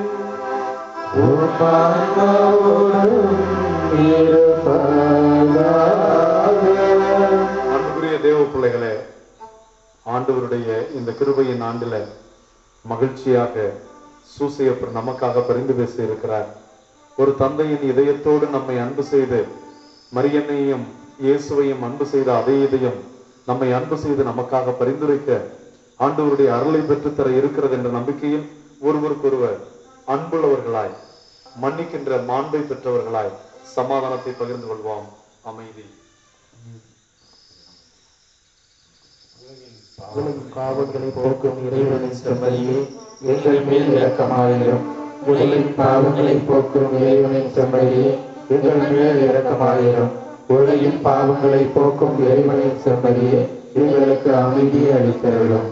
அன்புக்குரிய தேவ பிள்ளைகளே ஆண்டவருடைய இந்த கிருபையின் ஆண்டுல மகிழ்ச்சியாக சூசையப்பர் நமக்காக பரிந்து பேச இருக்கிறார் ஒரு தந்தையின் இதயத்தோடு நம்மை அன்பு செய்து மரியன்னையும் இயேசுவையும் அன்பு செய்த அதே இதயம் நம்மை அன்பு செய்து நமக்காக பரிந்துரைக்க ஆண்டவருடைய அருளை பெற்றுத்தர இருக்கிறது என்ற நம்பிக்கையில் ஒருவருக்கொருவர் அன்புள்ளவர்களாய் மன்னிக்கின்ற மாண்பை பெற்றவர்களாய் சமாதானத்தை பகிர்ந்து கொள்வோம் அமைதி உலகின் பாவங்களை போக்கும் இறைவனின் செம்மறியே எங்கள் மேல் இரக்கமாயிரும் உலகின் பாவங்களை போக்கும் இறைவனின் செம்மறியே எங்கள் மேல் இரக்கமாயிரும் உலகின் பாவங்களை போக்கும் இறைவனின் செம்மறியே எங்களுக்கு அமைதியை அளித்தருளும்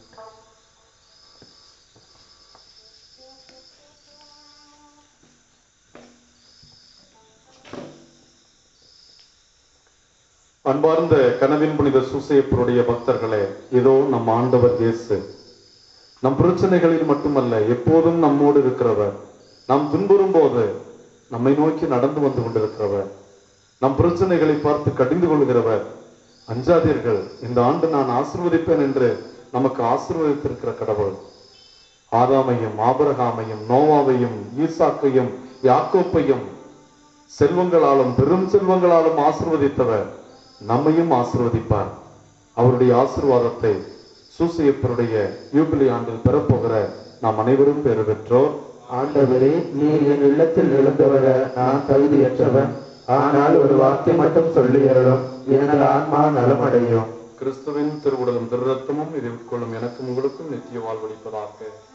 அன்பார்ந்த கனவின் புனித சூசையப்பருடைய பக்தர்களே இதோ நம் ஆண்டவர் இயேசு நம் பிரச்சனைகளில் மட்டுமல்ல எப்போதும் நம்மோடு இருக்கிறவர் நாம் துன்புறும் போது நம்மை நோக்கி நடந்து வந்து கொண்டிருக்கிறவர் நம் பிரச்சனைகளை பார்த்து கடிந்து கொள்கிறவர் அஞ்சாதீர்கள் இந்த ஆண்டு நான் ஆசிர்வதிப்பேன் என்று நமக்கு ஆசீர்வதித்திருக்கிற கடவுள் ஆதாமையும் ஆபரகாமையும் நோவாவையும் ஈசாக்கையும் யாக்கோப்பையும் செல்வங்களாலும் பெரும் செல்வங்களாலும் ஆசிர்வதித்தவர் நம்மையும் ஆசிர்வதிப்பார் அவருடைய ஆசிர்வாதத்தை சூசையப்பருடைய யூபிலி ஆண்டில் பெறப்போகிற நாம் அனைவரும் பெறு பெற்றோர் ஆண்டவரே நீர் என் இல்லத்தில் எழுந்தவர நான் தகுதியற்றவன் ஆனால் ஒரு வார்த்தை மட்டும் சொல்லுகிறோம் எனது ஆன்மா நலமடையும் கிறிஸ்துவின் திருவுடலும் திருரத்தமும் இதை உட்கொள்ளும் எனக்கும் உங்களுக்கும் நித்திய வாழ்வளிப்பதாக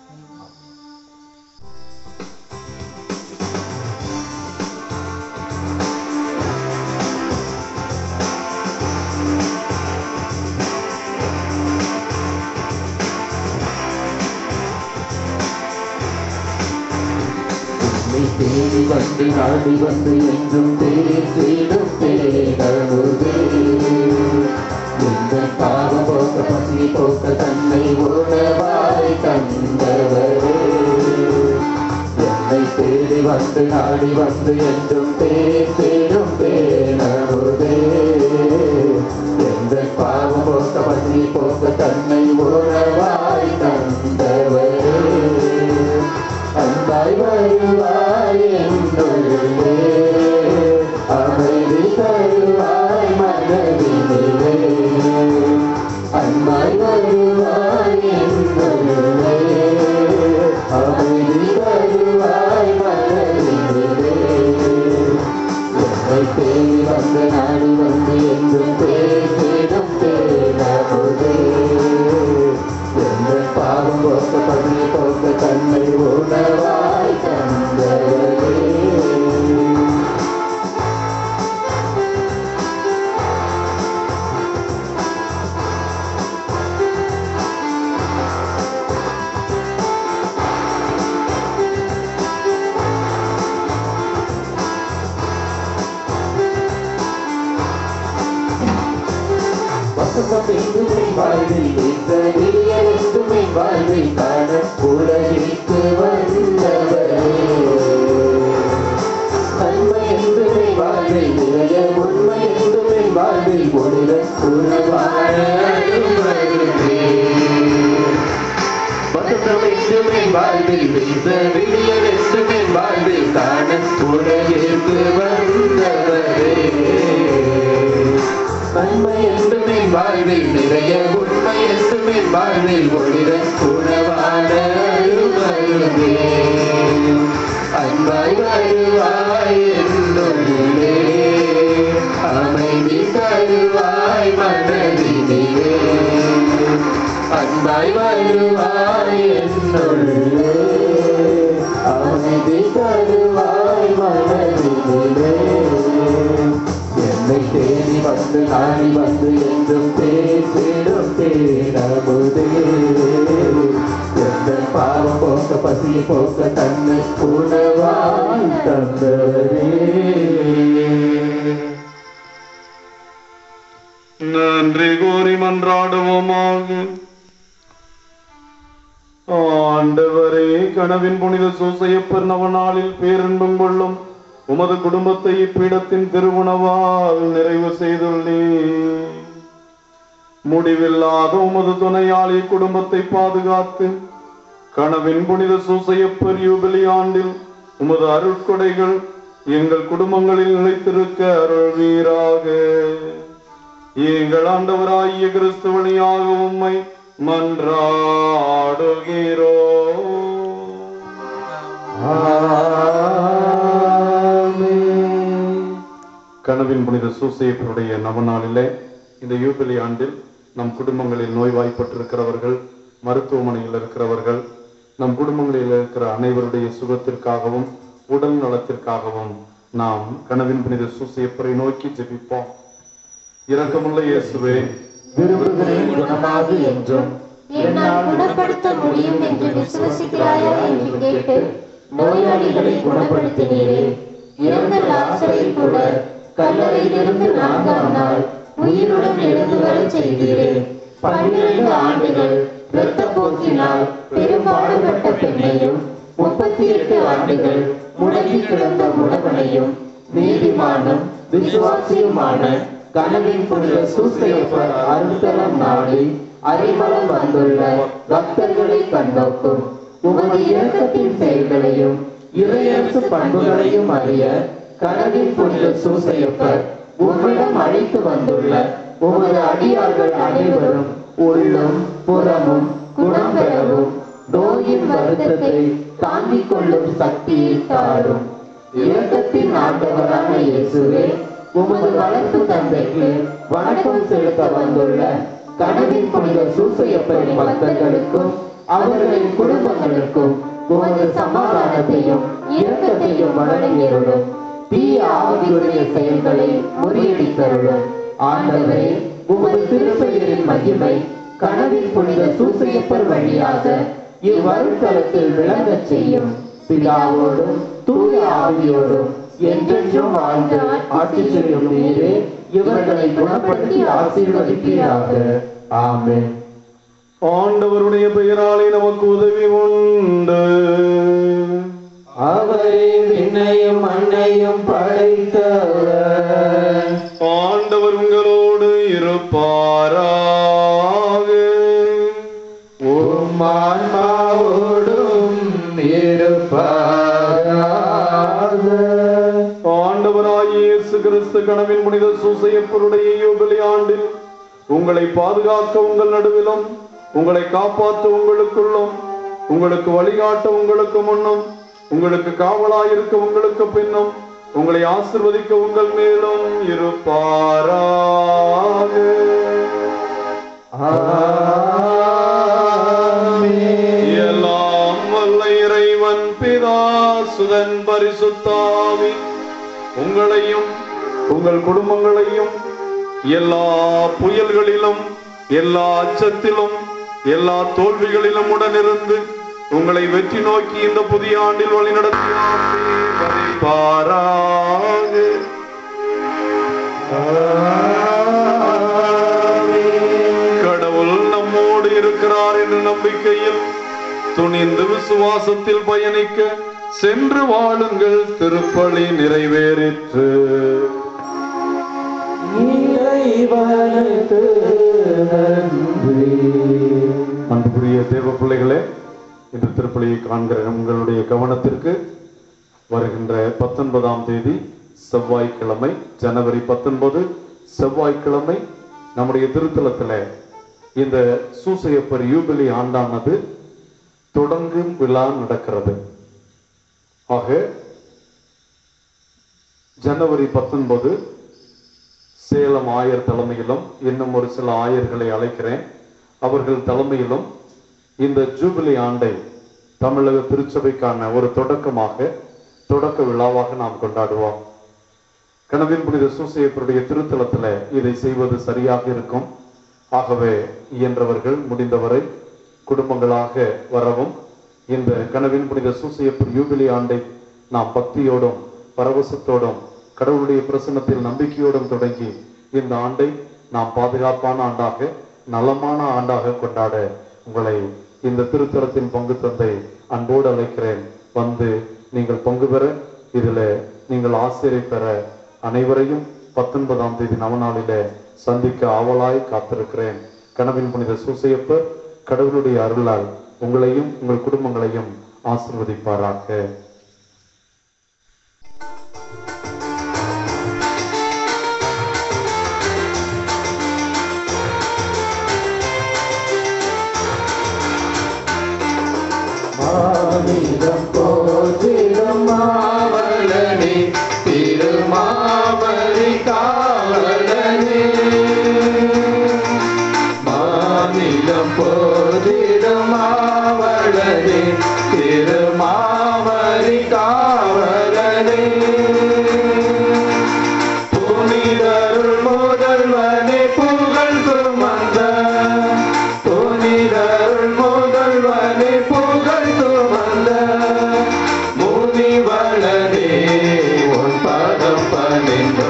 உன்னை தேடி வந்து நாடி வந்து என்றும் தேடி தேடும் தேடலுதே உங்கள் பாவ போக்க பசி போக்க தன்னை உணவாய் தந்தவரே என்னை தேடி வந்து நாடி வந்து என்றும் தேடி தேடும் தேடலுதே எங்கள் பாவ போக்க பசி போக்க தன்னை உணவாய் தந்தவரே அன்பாய் வருவாய் என்றுள்ளே அமைதி தருவாய் மனதிலே அன்பாய் வருவாய் என்றுள்ளே அமைதி வந்த நாடு வந்து என்றும் தேடும் தேடாமுதே எந்த பாவம் போக்க பள்ளி போக்க தன்னை உணவாய் தந்தவரே வசந்தம் எங்குமே வாழ்வில் வீச விடியல் எங்குமே வாழ்வில் காண உலகிற்கு வந்தவரே நன்மை என்றுமே வாழ்வில் நிறைய உண்மை என்றுமே வாழ்வில் ஒளிர உணவான வசந்தம் என்றுமே வாழ்வில் வீச விடியல் என்றுமே வாழ்வில் காண உலகிற்கு வந்தவரே நன்மை என்றுமே வாழ்வில் நிறைய உண்மை என்றுமே வாழ்வில் ஒளிர உணவான அருமருந்தே அன்பாய் வருவாய் என்னுள்ளே அமைதி தருவாய் மனதிலே அன்பாய் வருவாய் என்னுள்ளே அமைதி தருவாய் மனதிலே என்னை தேடி வந்து நாடி வந்து என்றும் பேசிடும் தேடமுதே எந்த பாவம் போக்க பசியை போக்க தன்னை உணவாய் தந்தவரே நன்றி கூறி மன்றாடுவோமாக ஆண்டவரே கனவின் புனித சூசையப்பர் நவநாளில் பேரன்பம் கொள்ளும் உமது குடும்பத்தை இப்பீடத்தின் திருவுணவால் நிறைவு செய்துள்ளே முடிவில்லாத உமது துணையால் இக்குடும்பத்தை பாதுகாத்து கனவின் புனித சூசையப்பர் யூபிலி ஆண்டில் உமது அருட்கொடைகள் எங்கள் குடும்பங்களில் நிலைத்திருக்க அருள்வீராக எங்கள் ஆண்டவராகிய கிறிஸ்து வழியாக உம்மை மன்றாடுகிறோ கனவின் புனித சூசையப்பருடைய நவநாளிலே இந்த யூபிலி ஆண்டில் நம் குடும்பங்களில் நோய்வாய்ப்பட்டிருக்கிறவர்கள் மருத்துவமனையில் இருக்கிறவர்கள் நம் குடும்பங்களில் இருக்கிற அனைவருடைய சுகத்திற்காகவும் உடல் நலத்திற்காகவும் நாம் கனவின் புனித சூசையப்பரை நோக்கி ஜெபிப்போம் இரக்கமுள்ள இயேசுவே விரும்புகிறேன் குணமாகு என்றும் என்னால் குணப்படுத்த முடியும் என்று விசுவசிக்கிறாயா என்று கேட்டு நோயாளிகளை குணப்படுத்தினீரே இறந்த லாசரை கூட கல்லறையிலிருந்து நான்காம் நாள் உயிருடன் எழுந்து வரச் செய்தீரே பன்னிரண்டு ஆண்டுகள் இரத்த போக்கினால் பெரும்பாடுபட்ட பெண்ணையும் முப்பத்தி எட்டு ஆண்டுகள் முடங்கி கிடந்த முடவனையும் நீதிமானும் விசுவாசியுமான கனவின் புனித சூசையப்பர் அருள்தலம் நாடி அறிமளம் வந்துள்ள பக்தர்களை கண்ணோக்கும் உமது இரக்கத்தின் செயல்களையும் இறையரசு பண்புகளையும் அறிய கனவின் புனித சூசையப்பர் உம்மிடம் அழைத்து வந்துள்ள உமது அடியார்கள் அனைவரும் உள்ளும் புறமும் குணம் பெறவும் நோயின் வருத்தத்தை தாங்கிக் கொள்ளும் சக்தியை தாரும் இரக்கத்தின் ஆண்டவரான இயேசுவே உமது வளர்ப்பு தந்தைக்கு வணக்கம் செலுத்த வந்துள்ள கனவின் புனித சூசையப்பரின் பக்தர்களுக்கும் அவர்களின் குடும்பங்களுக்கும் உமது சமாதானத்தையும் இரக்கத்தையும் வழங்கியருளும் தீய ஆவியுடைய செயல்களை முறியடித்தருளும் ஆண்டவரே உமது திருப்பெயரின் மகிமை கனவின் புனித சூசையப்பர் வழியாக இவ்வருத்தலத்தில் விளங்கச் செய்யும் பிதாவோடும் தூய ஆவியோடும் என்றென்றும் வாழ்ந்து ஆட்சி செய்யும் நீரே இவர்களை குணப்படுத்தி ஆசீர்வதிப்பீராக ஆமென் ஆண்டவருடைய பெயராலே நமக்கு உதவி உண்டு அவரே விண்ணையும் மண்ணையும் படைத்தவர் ஆண்டவர் உங்களோடு இருப்பாராக உம் ஆன்மாவோடும் இருப்பாராக ஆண்டவராகிய இயேசு கிறிஸ்து கனவின் புனித சூசையப்பருடைய யூபிலி ஆண்டில் உங்களை பாதுகாக்க உங்கள் நடுவிலும் உங்களை காப்பாற்ற உங்களுக்குள்ளும் உங்களுக்கு வழிகாட்ட உங்களுக்கு முன்னும் உங்களுக்கு காவலாயிருக்க உங்களுக்கு பின்னும் உங்களை ஆசிர்வதிக்க உங்கள் மேலும் இருப்பாராக எல்லாம் வல்ல இறைவன் பிதா சுதன் பரிசுத்தாவி உங்களையும் உங்கள் குடும்பங்களையும் எல்லா புயல்களிலும் எல்லா அச்சத்திலும் எல்லா தோல்விகளிலும் உடனிருந்து உங்களை வெற்றி நோக்கி இந்த புதிய ஆண்டில் வழிநடத்தி பாராக கடவுள் நம்மோடு இருக்கிறார் என்ற நம்பிக்கையில் துணிந்து விசுவாசத்தில் பயணிக்க சென்று வாழுங்கள் திருப்பலி நிறைவேறிற்று இறைவனுக்கு நன்றி அன்புக்குரிய தேவ பிள்ளைகளே இந்த திருப்பலியை காண்கிற உங்களுடைய கவனத்திற்கு வருகின்ற பத்தொன்பதாம் தேதி செவ்வாய்க்கிழமை ஜனவரி பத்தொன்பது செவ்வாய்க்கிழமை நம்முடைய திருத்தலத்தில் இந்த சூசையப்பர் யூபிலி ஆண்டானது தொடங்கும் விழா நடக்கிறது ஆக ஜனவரி பத்தொன்பது சேலம் ஆயர் தலைமையிலும் இன்னும் ஒரு சில ஆயர்களை அழைக்கிறேன் அவர்கள் தலைமையிலும் இந்த ஜூபிலி ஆண்டை தமிழக திருச்சபைக்கான ஒரு தொடக்கமாக தொடக்க விழாவாக நாம் கொண்டாடுவோம் கனவின் புனித சூசையப்பருடைய திருத்தலத்துல இதை செய்வது சரியாக இருக்கும் ஆகவே இயன்றவர்கள் முடிந்தவரை குடும்பங்களாக வரவும் இந்த கனவின் புனித சூசையப்பர் யூபிலி ஆண்டை நாம் பக்தியோடும் பரவசத்தோடும் கடவுளுடைய பிரசன்னத்தில் நம்பிக்கையோடும் தொடங்கி இந்த ஆண்டை நாம் பாதுகாப்பான ஆண்டாக நலமான ஆண்டாக கொண்டாட உங்களை இந்த திருத்தலத்தின் பங்கு தந்தை அன்போடு அழைக்கிறேன் வந்து நீங்கள் பங்கு பெற இதுல நீங்கள் ஆசிரியை பெற அனைவரையும் பத்தொன்பதாம் தேதி நவநாளிலே சந்திக்க ஆவலாய் காத்திருக்கிறேன் கனவின் புனித சூசையப்பர் கடவுளுடைய அருளால் உங்களையும் உங்கள் குடும்பங்களையும் ஆசிர்வதிப்பாராக மாநிலம் போற்றிடும் மாவலனே திருமாவரி காவலனே மாநிலம் போற்றிடும் மாவலனே திருமாவரி காவலனே புனிதருள் முதல்வனே புகழ் சுமந்த புனிதருள் முதல்வனே புகழ் சுமந்த முனிவளனே உன் பதம் பணிந்தோ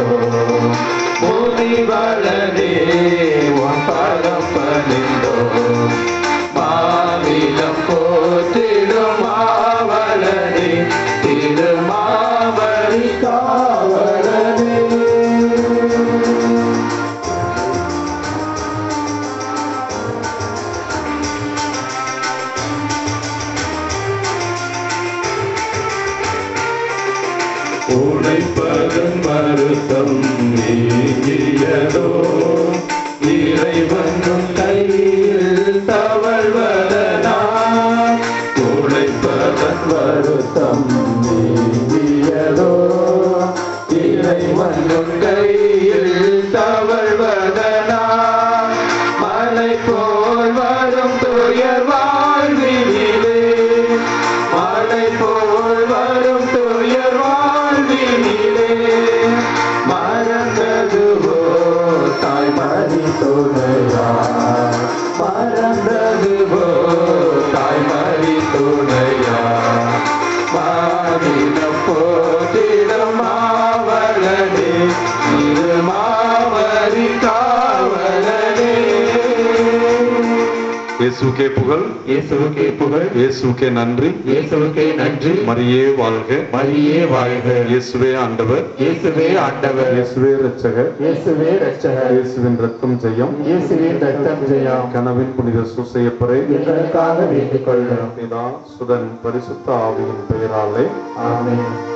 முனிவளனே உன் பதம் பணிந்தோ மாநிலம் போற்றிடும் மாவலனே திருமாவரி காவலனே உழைப்பதன் மருத்தம் நீங்கியதோ இறைவனும் கையில் தவழ்வதனால் உழைப்பதன் வருத்தம் நீங்கியதோ இறைவனும் கையில் தவழ்வதனால் மலை போல் வரும் துயர் வாழ்வினிலே மலை போல் வரும் துயர் வாழ்வினிலே மறந்ததுவோ தாய் மறி துணையார் மறந்ததுவோ தாய் மறி துணையார் மாநிலம் போட்டிடம் மாவலனே இது மாவரி காவலனே இயேசுக்கே புகழ் இயேசுவுக்கே புகழ் இயேசுக்கே நன்றி இயேசுவுக்கே நன்றி மரியே வாழ்க மரியே வாழ்க இயேசுவே ஆண்டவர் இயேசுவே ஆண்டவர் இயேசுவே இரட்சகர் இயேசுவே ரட்சகர் இயேசுவின் ரத்தம் ஜெயம் இயேசுவின் ரத்தம் ஜெயம் கனவின் புனித சூசையப்பரே எங்களுக்காக வேண்டிக் கொள்கிறோம் பிதா சுதன் பரிசுத்த ஆவியின் பெயராலே ஆமென்